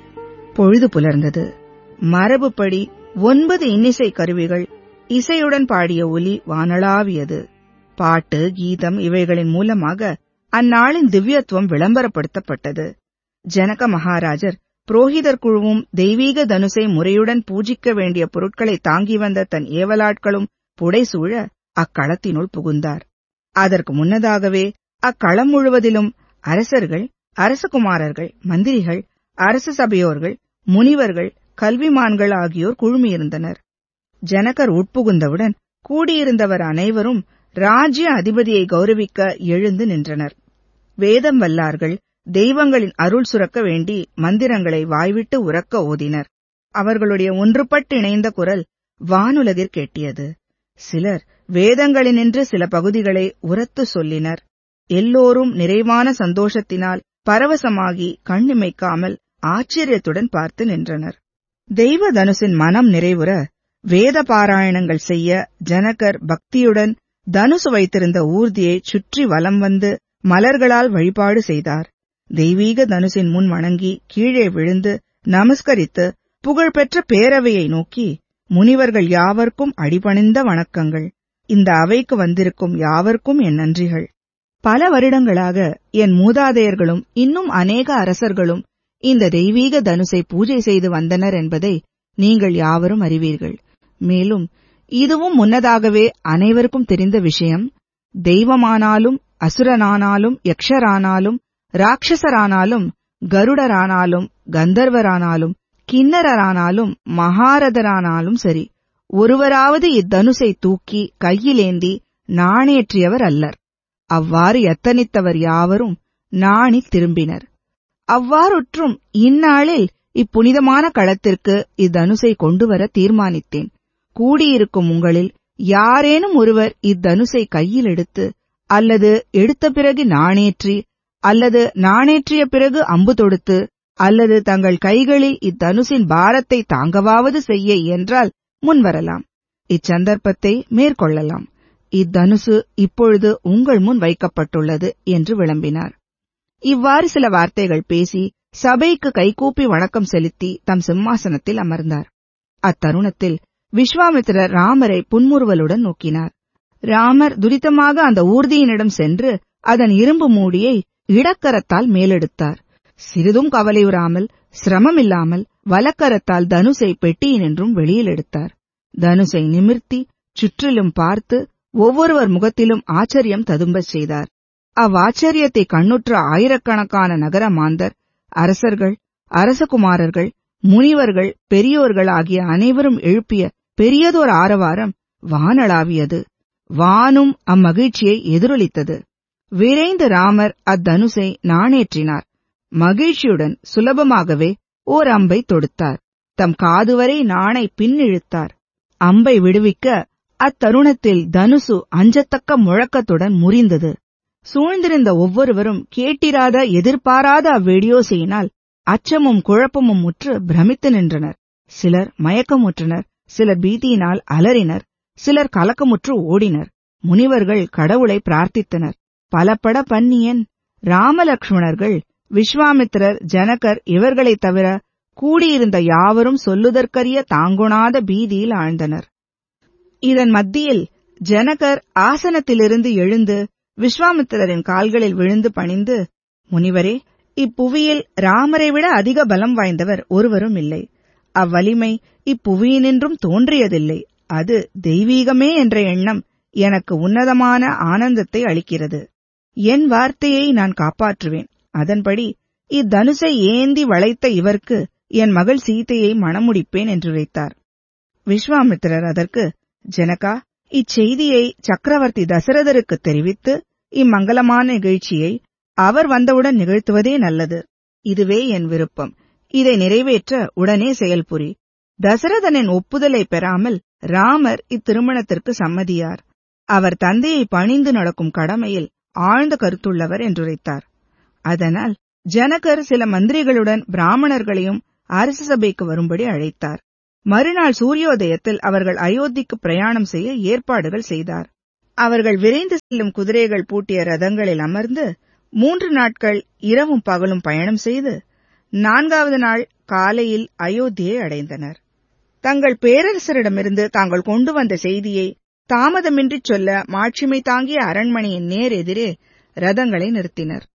பொழுது புலர்ந்தது மரபுப்படி ஒன்பது இன்னிசை கருவிகள் இசையுடன் பாடிய ஒலி வானளாவியது பாட்டு கீதம் இவைகளின் மூலமாக அந்நாளின் திவ்யத்துவம் விளம்பரப்படுத்தப்பட்டது ஜனக மகாராஜர் புரோகிதர் குழுவும் தெய்வீக தனுசை முறையுடன் பூஜிக்க வேண்டிய பொருட்களை தாங்கி வந்த தன் ஏவலாட்களும் புடைசூழ அக்களத்தினுள் புகுந்தார் அதற்கு முன்னதாகவே அக்களம் முழுவதிலும் அரசர்கள் அரசகுமாரர்கள் மந்திரிகள் அரச சபையோர்கள் முனிவர்கள் கல்விமான்கள் ஆகியோர் குழுமியிருந்தனர் ஜனகர் உட்புகுந்தவுடன் கூடியிருந்தவர் அனைவரும் ராஜ்ய அதிபதியை கௌரவிக்க எழுந்து நின்றனர் வேதம் வல்லார்கள் தெய்வங்களின் அருள் சுரக்க வேண்டி மந்திரங்களை வாய்விட்டு உறக்க ஓதினர் அவர்களுடைய ஒன்றுபட்டு இணைந்த குரல் வானுலகிற் கேட்டியது சிலர் வேதங்களினின்று சில பகுதிகளை உரத்து சொல்லினர் எல்லோரும் நிறைவான சந்தோஷத்தினால் பரவசமாகி கண்ணிமைக்காமல் ஆச்சரியத்துடன் பார்த்து நின்றனர் தெய்வ தனுசின் மனம் நிறைவுற வேத பாராயணங்கள் செய்ய ஜனகர் பக்தியுடன் தனுசு வைத்திருந்த ஊர்தியை சுற்றி வலம் வந்து மலர்களால் வழிபாடு செய்தார் தெய்வீக தனுசின் முன் வணங்கி கீழே விழுந்து நமஸ்கரித்து புகழ்பெற்ற பேரவையை நோக்கி முனிவர்கள் யாவர்க்கும் அடிபணிந்த வணக்கங்கள் இந்த அவைக்கு வந்திருக்கும் யாவர்க்கும் என் நன்றிகள் பல வருடங்களாக என் மூதாதையர்களும் இன்னும் அநேக அரசர்களும் இந்த தெய்வீக தனுசை பூஜை செய்து வந்தனர் என்பதை நீங்கள் யாவரும் அறிவீர்கள் மேலும் இதுவும் முன்னதாகவே அனைவருக்கும் தெரிந்த விஷயம் தெய்வமானாலும் அசுரனானாலும் யக்ஷரானாலும் ராட்சசரானாலும் கருடரானாலும் கந்தர்வரானாலும் கிண்ணரரானாலும் மகாரதரானாலும் சரி ஒருவராவது இத்தனுசை தூக்கி கையிலேந்தி நாணேற்றியவர் அல்லர் அவ்வாறு எத்தனித்தவர் யாவரும் நாணி திரும்பினர் அவ்வாறுற்றும் இந்நாளில் இப்புனிதமான களத்திற்கு இத்தனுசை கொண்டுவர தீர்மானித்தேன் கூடியிருக்கும் உங்களில் யாரேனும் ஒருவர் இத்தனுசை கையில் எடுத்து அல்லது எடுத்த பிறகு நாணேற்றி அல்லது நாணேற்றிய பிறகு அம்பு தொடுத்து அல்லது தங்கள் கைகளில் இத்தனுசின் பாரத்தை தாங்கவாவது செய்ய இயன்றால் முன்வரலாம் இச்சந்தர்ப்பத்தை மேற்கொள்ளலாம் இத்தனுசு இப்பொழுது உங்கள் முன் வைக்கப்பட்டுள்ளது என்று விளம்பினார் இவ்வாறு சில வார்த்தைகள் பேசி சபைக்கு கைகூப்பி வணக்கம் செலுத்தி தம் சிம்மாசனத்தில் அமர்ந்தார் அத்தருணத்தில் விஸ்வாமித்திரர் ராமரை புன்முறுவலுடன் நோக்கினார் ராமர் துரிதமாக அந்த ஊர்தியினிடம் சென்று அதன் இரும்பு மூடியை இடக்கரத்தால் மேலெடுத்தார் சிறிதும் கவலையுறாமல் சிரமமில்லாமல் வலக்கரத்தால் தனுசை பெட்டியினின்றும் வெளியில் எடுத்தார் தனுசை நிமிர்த்தி சுற்றிலும் பார்த்து ஒவ்வொருவர் முகத்திலும் ஆச்சரியம் ததும்பச் செய்தார் அவ்வாச்சரியத்தை கண்ணுற்ற ஆயிரக்கணக்கான நகர மாந்தர் அரசர்கள் அரசகுமாரர்கள் முனிவர்கள் பெரியோர்கள் ஆகிய அனைவரும் எழுப்பிய பெரியதோர் ஆரவாரம் வானளாவியது வானும் அம்மகிழ்ச்சியை எதிரொலித்தது விரைந்து ராமர் அத்தனுசை நாணேற்றினார் மகிழ்ச்சியுடன் சுலபமாகவே ஓர் அம்பை தொடுத்தார் தம் காதுவரை நாணை பின்னிழுத்தார் அம்பை விடுவிக்க அத்தருணத்தில் தனுசு அஞ்சத்தக்க முழக்கத்துடன் முறிந்தது சூழ்ந்திருந்த ஒவ்வொருவரும் கேட்டிராத எதிர்பாராத அவ்வெடியோசையினால் அச்சமும் குழப்பமும் முற்று பிரமித்து நின்றனர் சிலர் மயக்கமுற்றனர் சிலர் பீதியினால் அலறினர் சிலர் கலக்கமுற்று ஓடினர் முனிவர்கள் கடவுளை பிரார்த்தித்தனர் பலப்பட பன்னியன் ராமலக்ஷ்மணர்கள் விஸ்வாமித்திரர் ஜனகர் இவர்களைத் தவிர கூடியிருந்த யாவரும் சொல்லுதற்கரிய தாங்குணாத பீதியில் ஆழ்ந்தனர் இதன் மத்தியில் ஜனகர் ஆசனத்திலிருந்து எழுந்து விஸ்வாமித்திரரின் கால்களில் விழுந்து பணிந்து முனிவரே இப்புவியில் ராமரை விட அதிக பலம் வாய்ந்தவர் ஒருவரும் இல்லை அவ்வலிமை இப்புவியினின்றும் தோன்றியதில்லை அது தெய்வீகமே என்ற எண்ணம் எனக்கு உன்னதமான ஆனந்தத்தை அளிக்கிறது என் வார்த்தையை நான் காப்பாற்றுவேன் அதன்படி இத்தனுசை ஏந்தி வளைத்த இவர்க்கு என் மகள் சீதையை மணமுடிப்பேன் என்று வைத்தார் விஸ்வாமித்திரர் அதற்கு ஜனகா இச்செய்தியை சக்கரவர்த்தி தசரதருக்கு தெரிவித்து இம்மங்கலமான நிகழ்ச்சியை அவர் வந்தவுடன் நிகழ்த்துவதே நல்லது இதுவே என் விருப்பம் இதை நிறைவேற்ற உடனே செயல்புரி தசரதனின் ஒப்புதலை பெறாமல் ராமர் இத்திருமணத்திற்கு சம்மதியார் அவர் தந்தையை பணிந்து நடக்கும் கடமையில் ஆழ்ந்த கருத்துள்ளவர் என்றுரைத்தார் அதனால் ஜனகர் சில மந்திரிகளுடன் பிராமணர்களையும் அரச சபைக்கு வரும்படி அழைத்தார் மறுநாள் சூரியோதயத்தில் அவர்கள் அயோத்திக்கு பிரயாணம் செய்ய ஏற்பாடுகள் செய்தார் அவர்கள் விரைந்து செல்லும் குதிரைகள் பூட்டிய ரதங்களில் அமர்ந்து மூன்று நாட்கள் இரவும் பகலும் பயணம் செய்து நான்காவது நாள் காலையில் அயோத்தியை அடைந்தனர் தங்கள் பேரரசரிடமிருந்து தாங்கள் கொண்டு வந்த செய்தியை தாமதமின்றி சொல்ல மாட்சிமை தாங்கிய அரண்மனையின் நேர் எதிரே ரதங்களை நிறுத்தினர்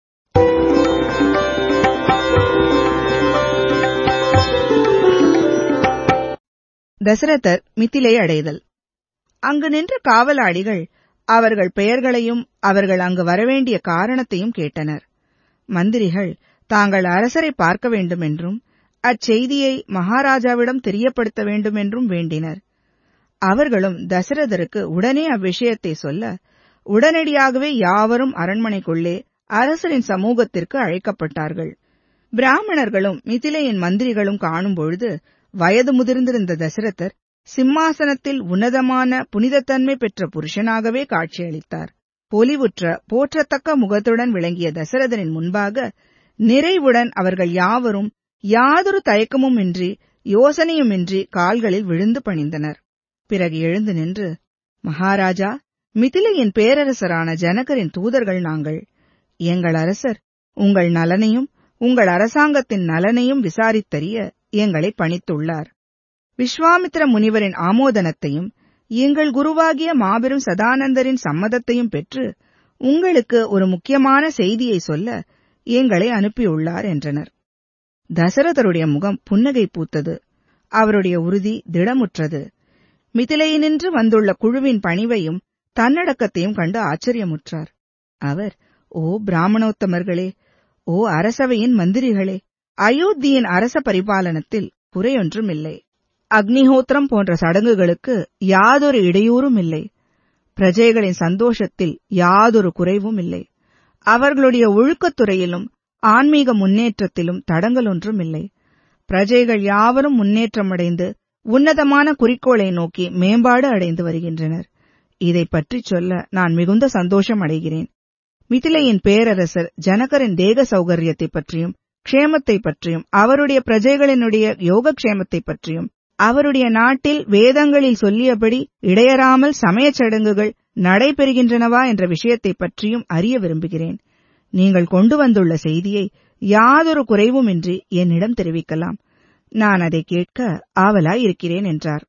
தசரதர் மித்திலை அடைதல் அங்கு நின்ற காவலாளிகள் அவர்கள் பெயர்களையும் அவர்கள் அங்கு வரவேண்டிய காரணத்தையும் கேட்டனர் மந்திரிகள் தாங்கள் அரசரை பார்க்க வேண்டுமென்றும் அச்செய்தியை மகாராஜாவிடம் தெரியப்படுத்த வேண்டுமென்றும் வேண்டினர் அவர்களும் தசரதருக்கு உடனே அவ்விஷயத்தை சொல்ல உடனடியாகவே யாவரும் அரண்மனைக்குள்ளே அரசரின் சமூகத்திற்கு அழைக்கப்பட்டார்கள் பிராமணர்களும் மிதிலையின் மந்திரிகளும் காணும்பொழுது வயது முதிர்ந்திருந்த தசரதர் சிம்மாசனத்தில் உன்னதமான புனிதத்தன்மை பெற்ற புருஷனாகவே காட்சியளித்தார் பொலிவுற்ற போற்றத்தக்க முகத்துடன் விளங்கிய தசரதனின் முன்பாக நிறைவுடன் அவர்கள் யாவரும் யாதொரு தயக்கமுமின்றி யோசனையுமின்றி கால்களில் விழுந்து பணிந்தனர் பிறகு எழுந்து நின்று மகாராஜா மிதிலையின் பேரரசரான ஜனகரின் தூதர்கள் நாங்கள் எங்கள் அரசர் உங்கள் நலனையும் உங்கள் அரசாங்கத்தின் நலனையும் விசாரித்தறிய எங்களை பணித்துள்ளார் விஸ்வாமித்திர முனிவரின் ஆமோதனத்தையும் எங்கள் குருவாகிய மாபெரும் சதானந்தரின் சம்மதத்தையும் பெற்று உங்களுக்கு ஒரு முக்கியமான செய்தியை சொல்ல எங்களை அனுப்பியுள்ளார் என்றனர் தசரதருடைய முகம் புன்னகை பூத்தது அவருடைய உறுதி திடமுற்றது மிதிலையினின்று வந்துள்ள குழுவின் பணிவையும் தன்னடக்கத்தையும் கண்டு ஆச்சரியமுற்றார் அவர் ஓ பிராமணோத்தமர்களே ஓ அரசவையின் மந்திரிகளே அயோத்தியின் அரச பரிபாலனத்தில் குறையொன்றும் இல்லை அக்னிஹோத்திரம் போன்ற சடங்குகளுக்கு யாதொரு இடையூறும் இல்லை பிரஜைகளின் சந்தோஷத்தில் யாதொரு குறைவும் இல்லை அவர்களுடைய ஒழுக்கத்துறையிலும் ஆன்மீக முன்னேற்றத்திலும் தடங்கள் ஒன்றும் இல்லை பிரஜைகள் யாவரும் முன்னேற்றமடைந்து உன்னதமான குறிக்கோளை நோக்கி மேம்பாடு அடைந்து வருகின்றனர் இதை பற்றி சொல்ல நான் மிகுந்த சந்தோஷம் அடைகிறேன் மிதிலையின் பேரரசர் ஜனகரின் தேக சௌகரியத்தை பற்றியும் க்ஷேமத்தை பற்றியும் அவருடைய பிரஜைகளினுடைய யோகக்ஷேமத்தை பற்றியும் அவருடைய நாட்டில் வேதங்களில் சொல்லியபடி இடையறாமல் சமயச் சடங்குகள் நடைபெறுகின்றனவா என்ற விஷயத்தை பற்றியும் அறிய விரும்புகிறேன் நீங்கள் கொண்டு வந்துள்ள செய்தியை யாதொரு குறைவுமின்றி என்னிடம் தெரிவிக்கலாம் நான் அதை கேட்க ஆவலாயிருக்கிறேன் என்றார்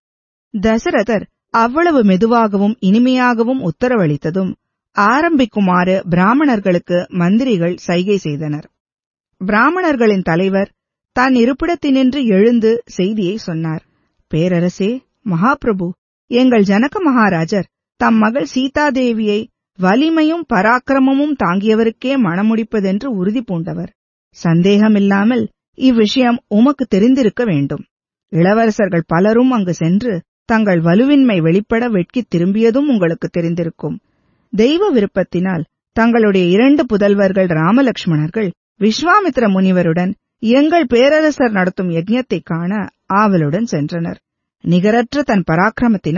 தசரதர் அவ்வளவு மெதுவாகவும் இனிமையாகவும் உத்தரவளித்ததும் ஆரம்பிக்குமாறு பிராமணர்களுக்கு மந்திரிகள் சைகை செய்தனர் பிராமணர்களின் தலைவர் தன் இருப்பிடத்தினின்று எழுந்து செய்தியை சொன்னார் பேரரசே மகாபிரபு எங்கள் ஜனக மகாராஜர் தம் மகள் சீதாதேவியை வலிமையும் பராக்கிரமமும் தாங்கியவருக்கே மணமுடிப்பதென்று உறுதி பூண்டவர் சந்தேகமில்லாமல் இவ்விஷயம் உமக்கு தெரிந்திருக்க வேண்டும் இளவரசர்கள் பலரும் அங்கு சென்று தங்கள் வலுவின்மை வெளிப்பட வெட்கித் திரும்பியதும் உங்களுக்கு தெரிந்திருக்கும் தெய்வ விருப்பத்தினால் தங்களுடைய இரண்டு புதல்வர்கள் ராமலக்ஷ்மணர்கள் விஸ்வாமித்திர முனிவருடன் எங்கள் பேரரசர் நடத்தும் யஜ்ஞத்தைக் காண ஆவலுடன் சென்றனர் நிகரற்ற தன் பராக்கிரமத்தினால்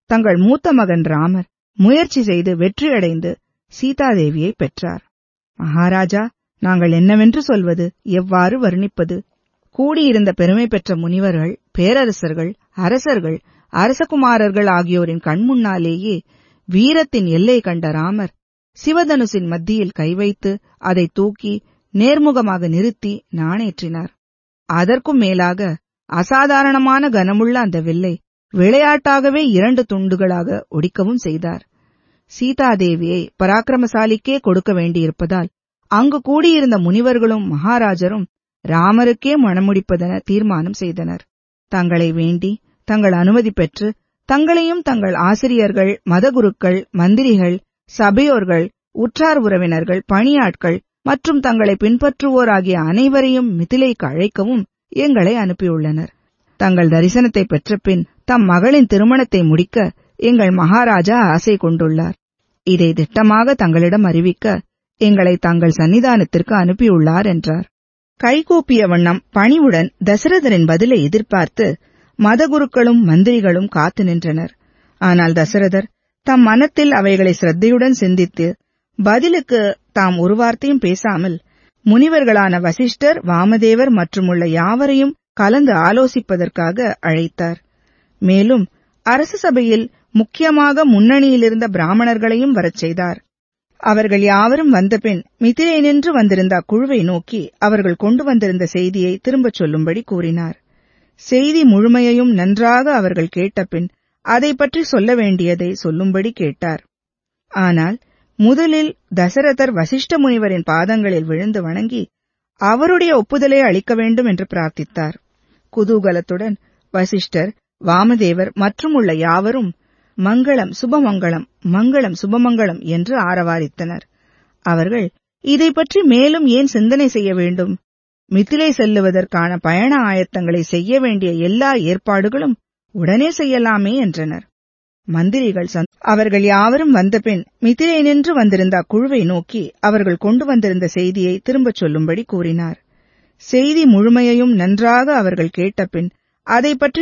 தங்கள் மூத்த மகன் ராமர் முயற்சி செய்து வெற்றியடைந்து சீதாதேவியை பெற்றார் மகாராஜா நாங்கள் என்னவென்று சொல்வது எவ்வாறு வர்ணிப்பது கூடியிருந்த பெருமை பெற்ற முனிவர்கள் பேரரசர்கள் அரசர்கள் அரசகுமாரர்கள் ஆகியோரின் கண்முன்னாலேயே வீரத்தின் எல்லை கண்ட ராமர் சிவதனுசின் மத்தியில் கை வைத்து அதை தூக்கி நேர்முகமாக நிறுத்தி நாணேற்றினார் அதற்கும் மேலாக அசாதாரணமான கனமுள்ள அந்த வில்லை விளையாட்டாகவே இரண்டு துண்டுகளாக ஒடிக்கவும் செய்தார் சீதாதேவியை பராக்கிரமசாலிக்கே கொடுக்க வேண்டியிருப்பதால் அங்கு கூடியிருந்த முனிவர்களும் மகாராஜரும் ராமருக்கே மணமுடிப்பதென தீர்மானம் செய்தனர் தங்களை வேண்டி தங்கள் அனுமதி பெற்று தங்களையும் தங்கள் ஆசிரியர்கள் மதகுருக்கள் மந்திரிகள் சபையோர்கள் உற்றார் உறவினர்கள் பணியாட்கள் மற்றும் தங்களை பின்பற்றுவோர் ஆகிய அனைவரையும் மிதிலைக்கு அழைக்கவும் எங்களை அனுப்பியுள்ளனர் தங்கள் தரிசனத்தை பெற்ற பின் தம் மகளின் திருமணத்தை முடிக்க எங்கள் மகாராஜா ஆசை கொண்டுள்ளார் இதை திட்டமாக தங்களிடம் அறிவிக்க எங்களை தங்கள் சன்னிதானத்திற்கு அனுப்பியுள்ளார் என்றார் கைகூப்பிய வண்ணம் பணிவுடன் தசரதரின் பதிலை எதிர்பார்த்து மதகுருக்களும் மந்திரிகளும் காத்து நின்றனர் ஆனால் தசரதர் தம் மனத்தில் அவைகளை சிரத்தையுடன் சிந்தித்து பதிலுக்கு தாம் ஒரு வார்த்தையும் பேசாமல் முனிவர்களான வசிஷ்டர் வாமதேவர் மற்றும் உள்ள யாவரையும் கலந்து ஆலோசிப்பதற்காக அழைத்தார் மேலும் அரச சபையில் முக்கியமாக முன்னணியிலிருந்த பிராமணர்களையும் வரச் செய்தார் அவர்கள் யாவரும் வந்தபின் மிதிரை நின்று வந்திருந்த அக்குழுவை நோக்கி அவர்கள் கொண்டு வந்திருந்த செய்தியை திரும்பச் சொல்லும்படி கூறினார் செய்தி முழுமையையும் நன்றாக அவர்கள் கேட்டபின் அதை பற்றி சொல்ல வேண்டியதை சொல்லும்படி கேட்டார் ஆனால் முதலில் தசரதர் வசிஷ்ட முனிவரின் பாதங்களில் விழுந்து வணங்கி அவருடைய ஒப்புதலை அளிக்க வேண்டும் என்று பிரார்த்தித்தார் குதூகலத்துடன் வசிஷ்டர் வாமதேவர் மற்றும் உள்ள யாவரும் மங்களம் சுபமங்களம் மங்களம் சுபமங்களம் என்று ஆரவாரித்தனர் அவர்கள் இதை பற்றி மேலும் ஏன் சிந்தனை செய்ய வேண்டும் மிதிலை செல்லுவதற்கான பயண ஆயத்தங்களை செய்ய வேண்டிய எல்லா ஏற்பாடுகளும் உடனே செய்யலாமே என்றனர் மந்திரிகள் அவர்கள் யாவரும் வந்தபின் மிதிரை நின்று வந்திருந்த அக்குழுவை நோக்கி அவர்கள் கொண்டு வந்திருந்த செய்தியை திரும்பச் சொல்லும்படி கூறினார் செய்தி முழுமையையும் நன்றாக அவர்கள் கேட்டபின் அதை பற்றி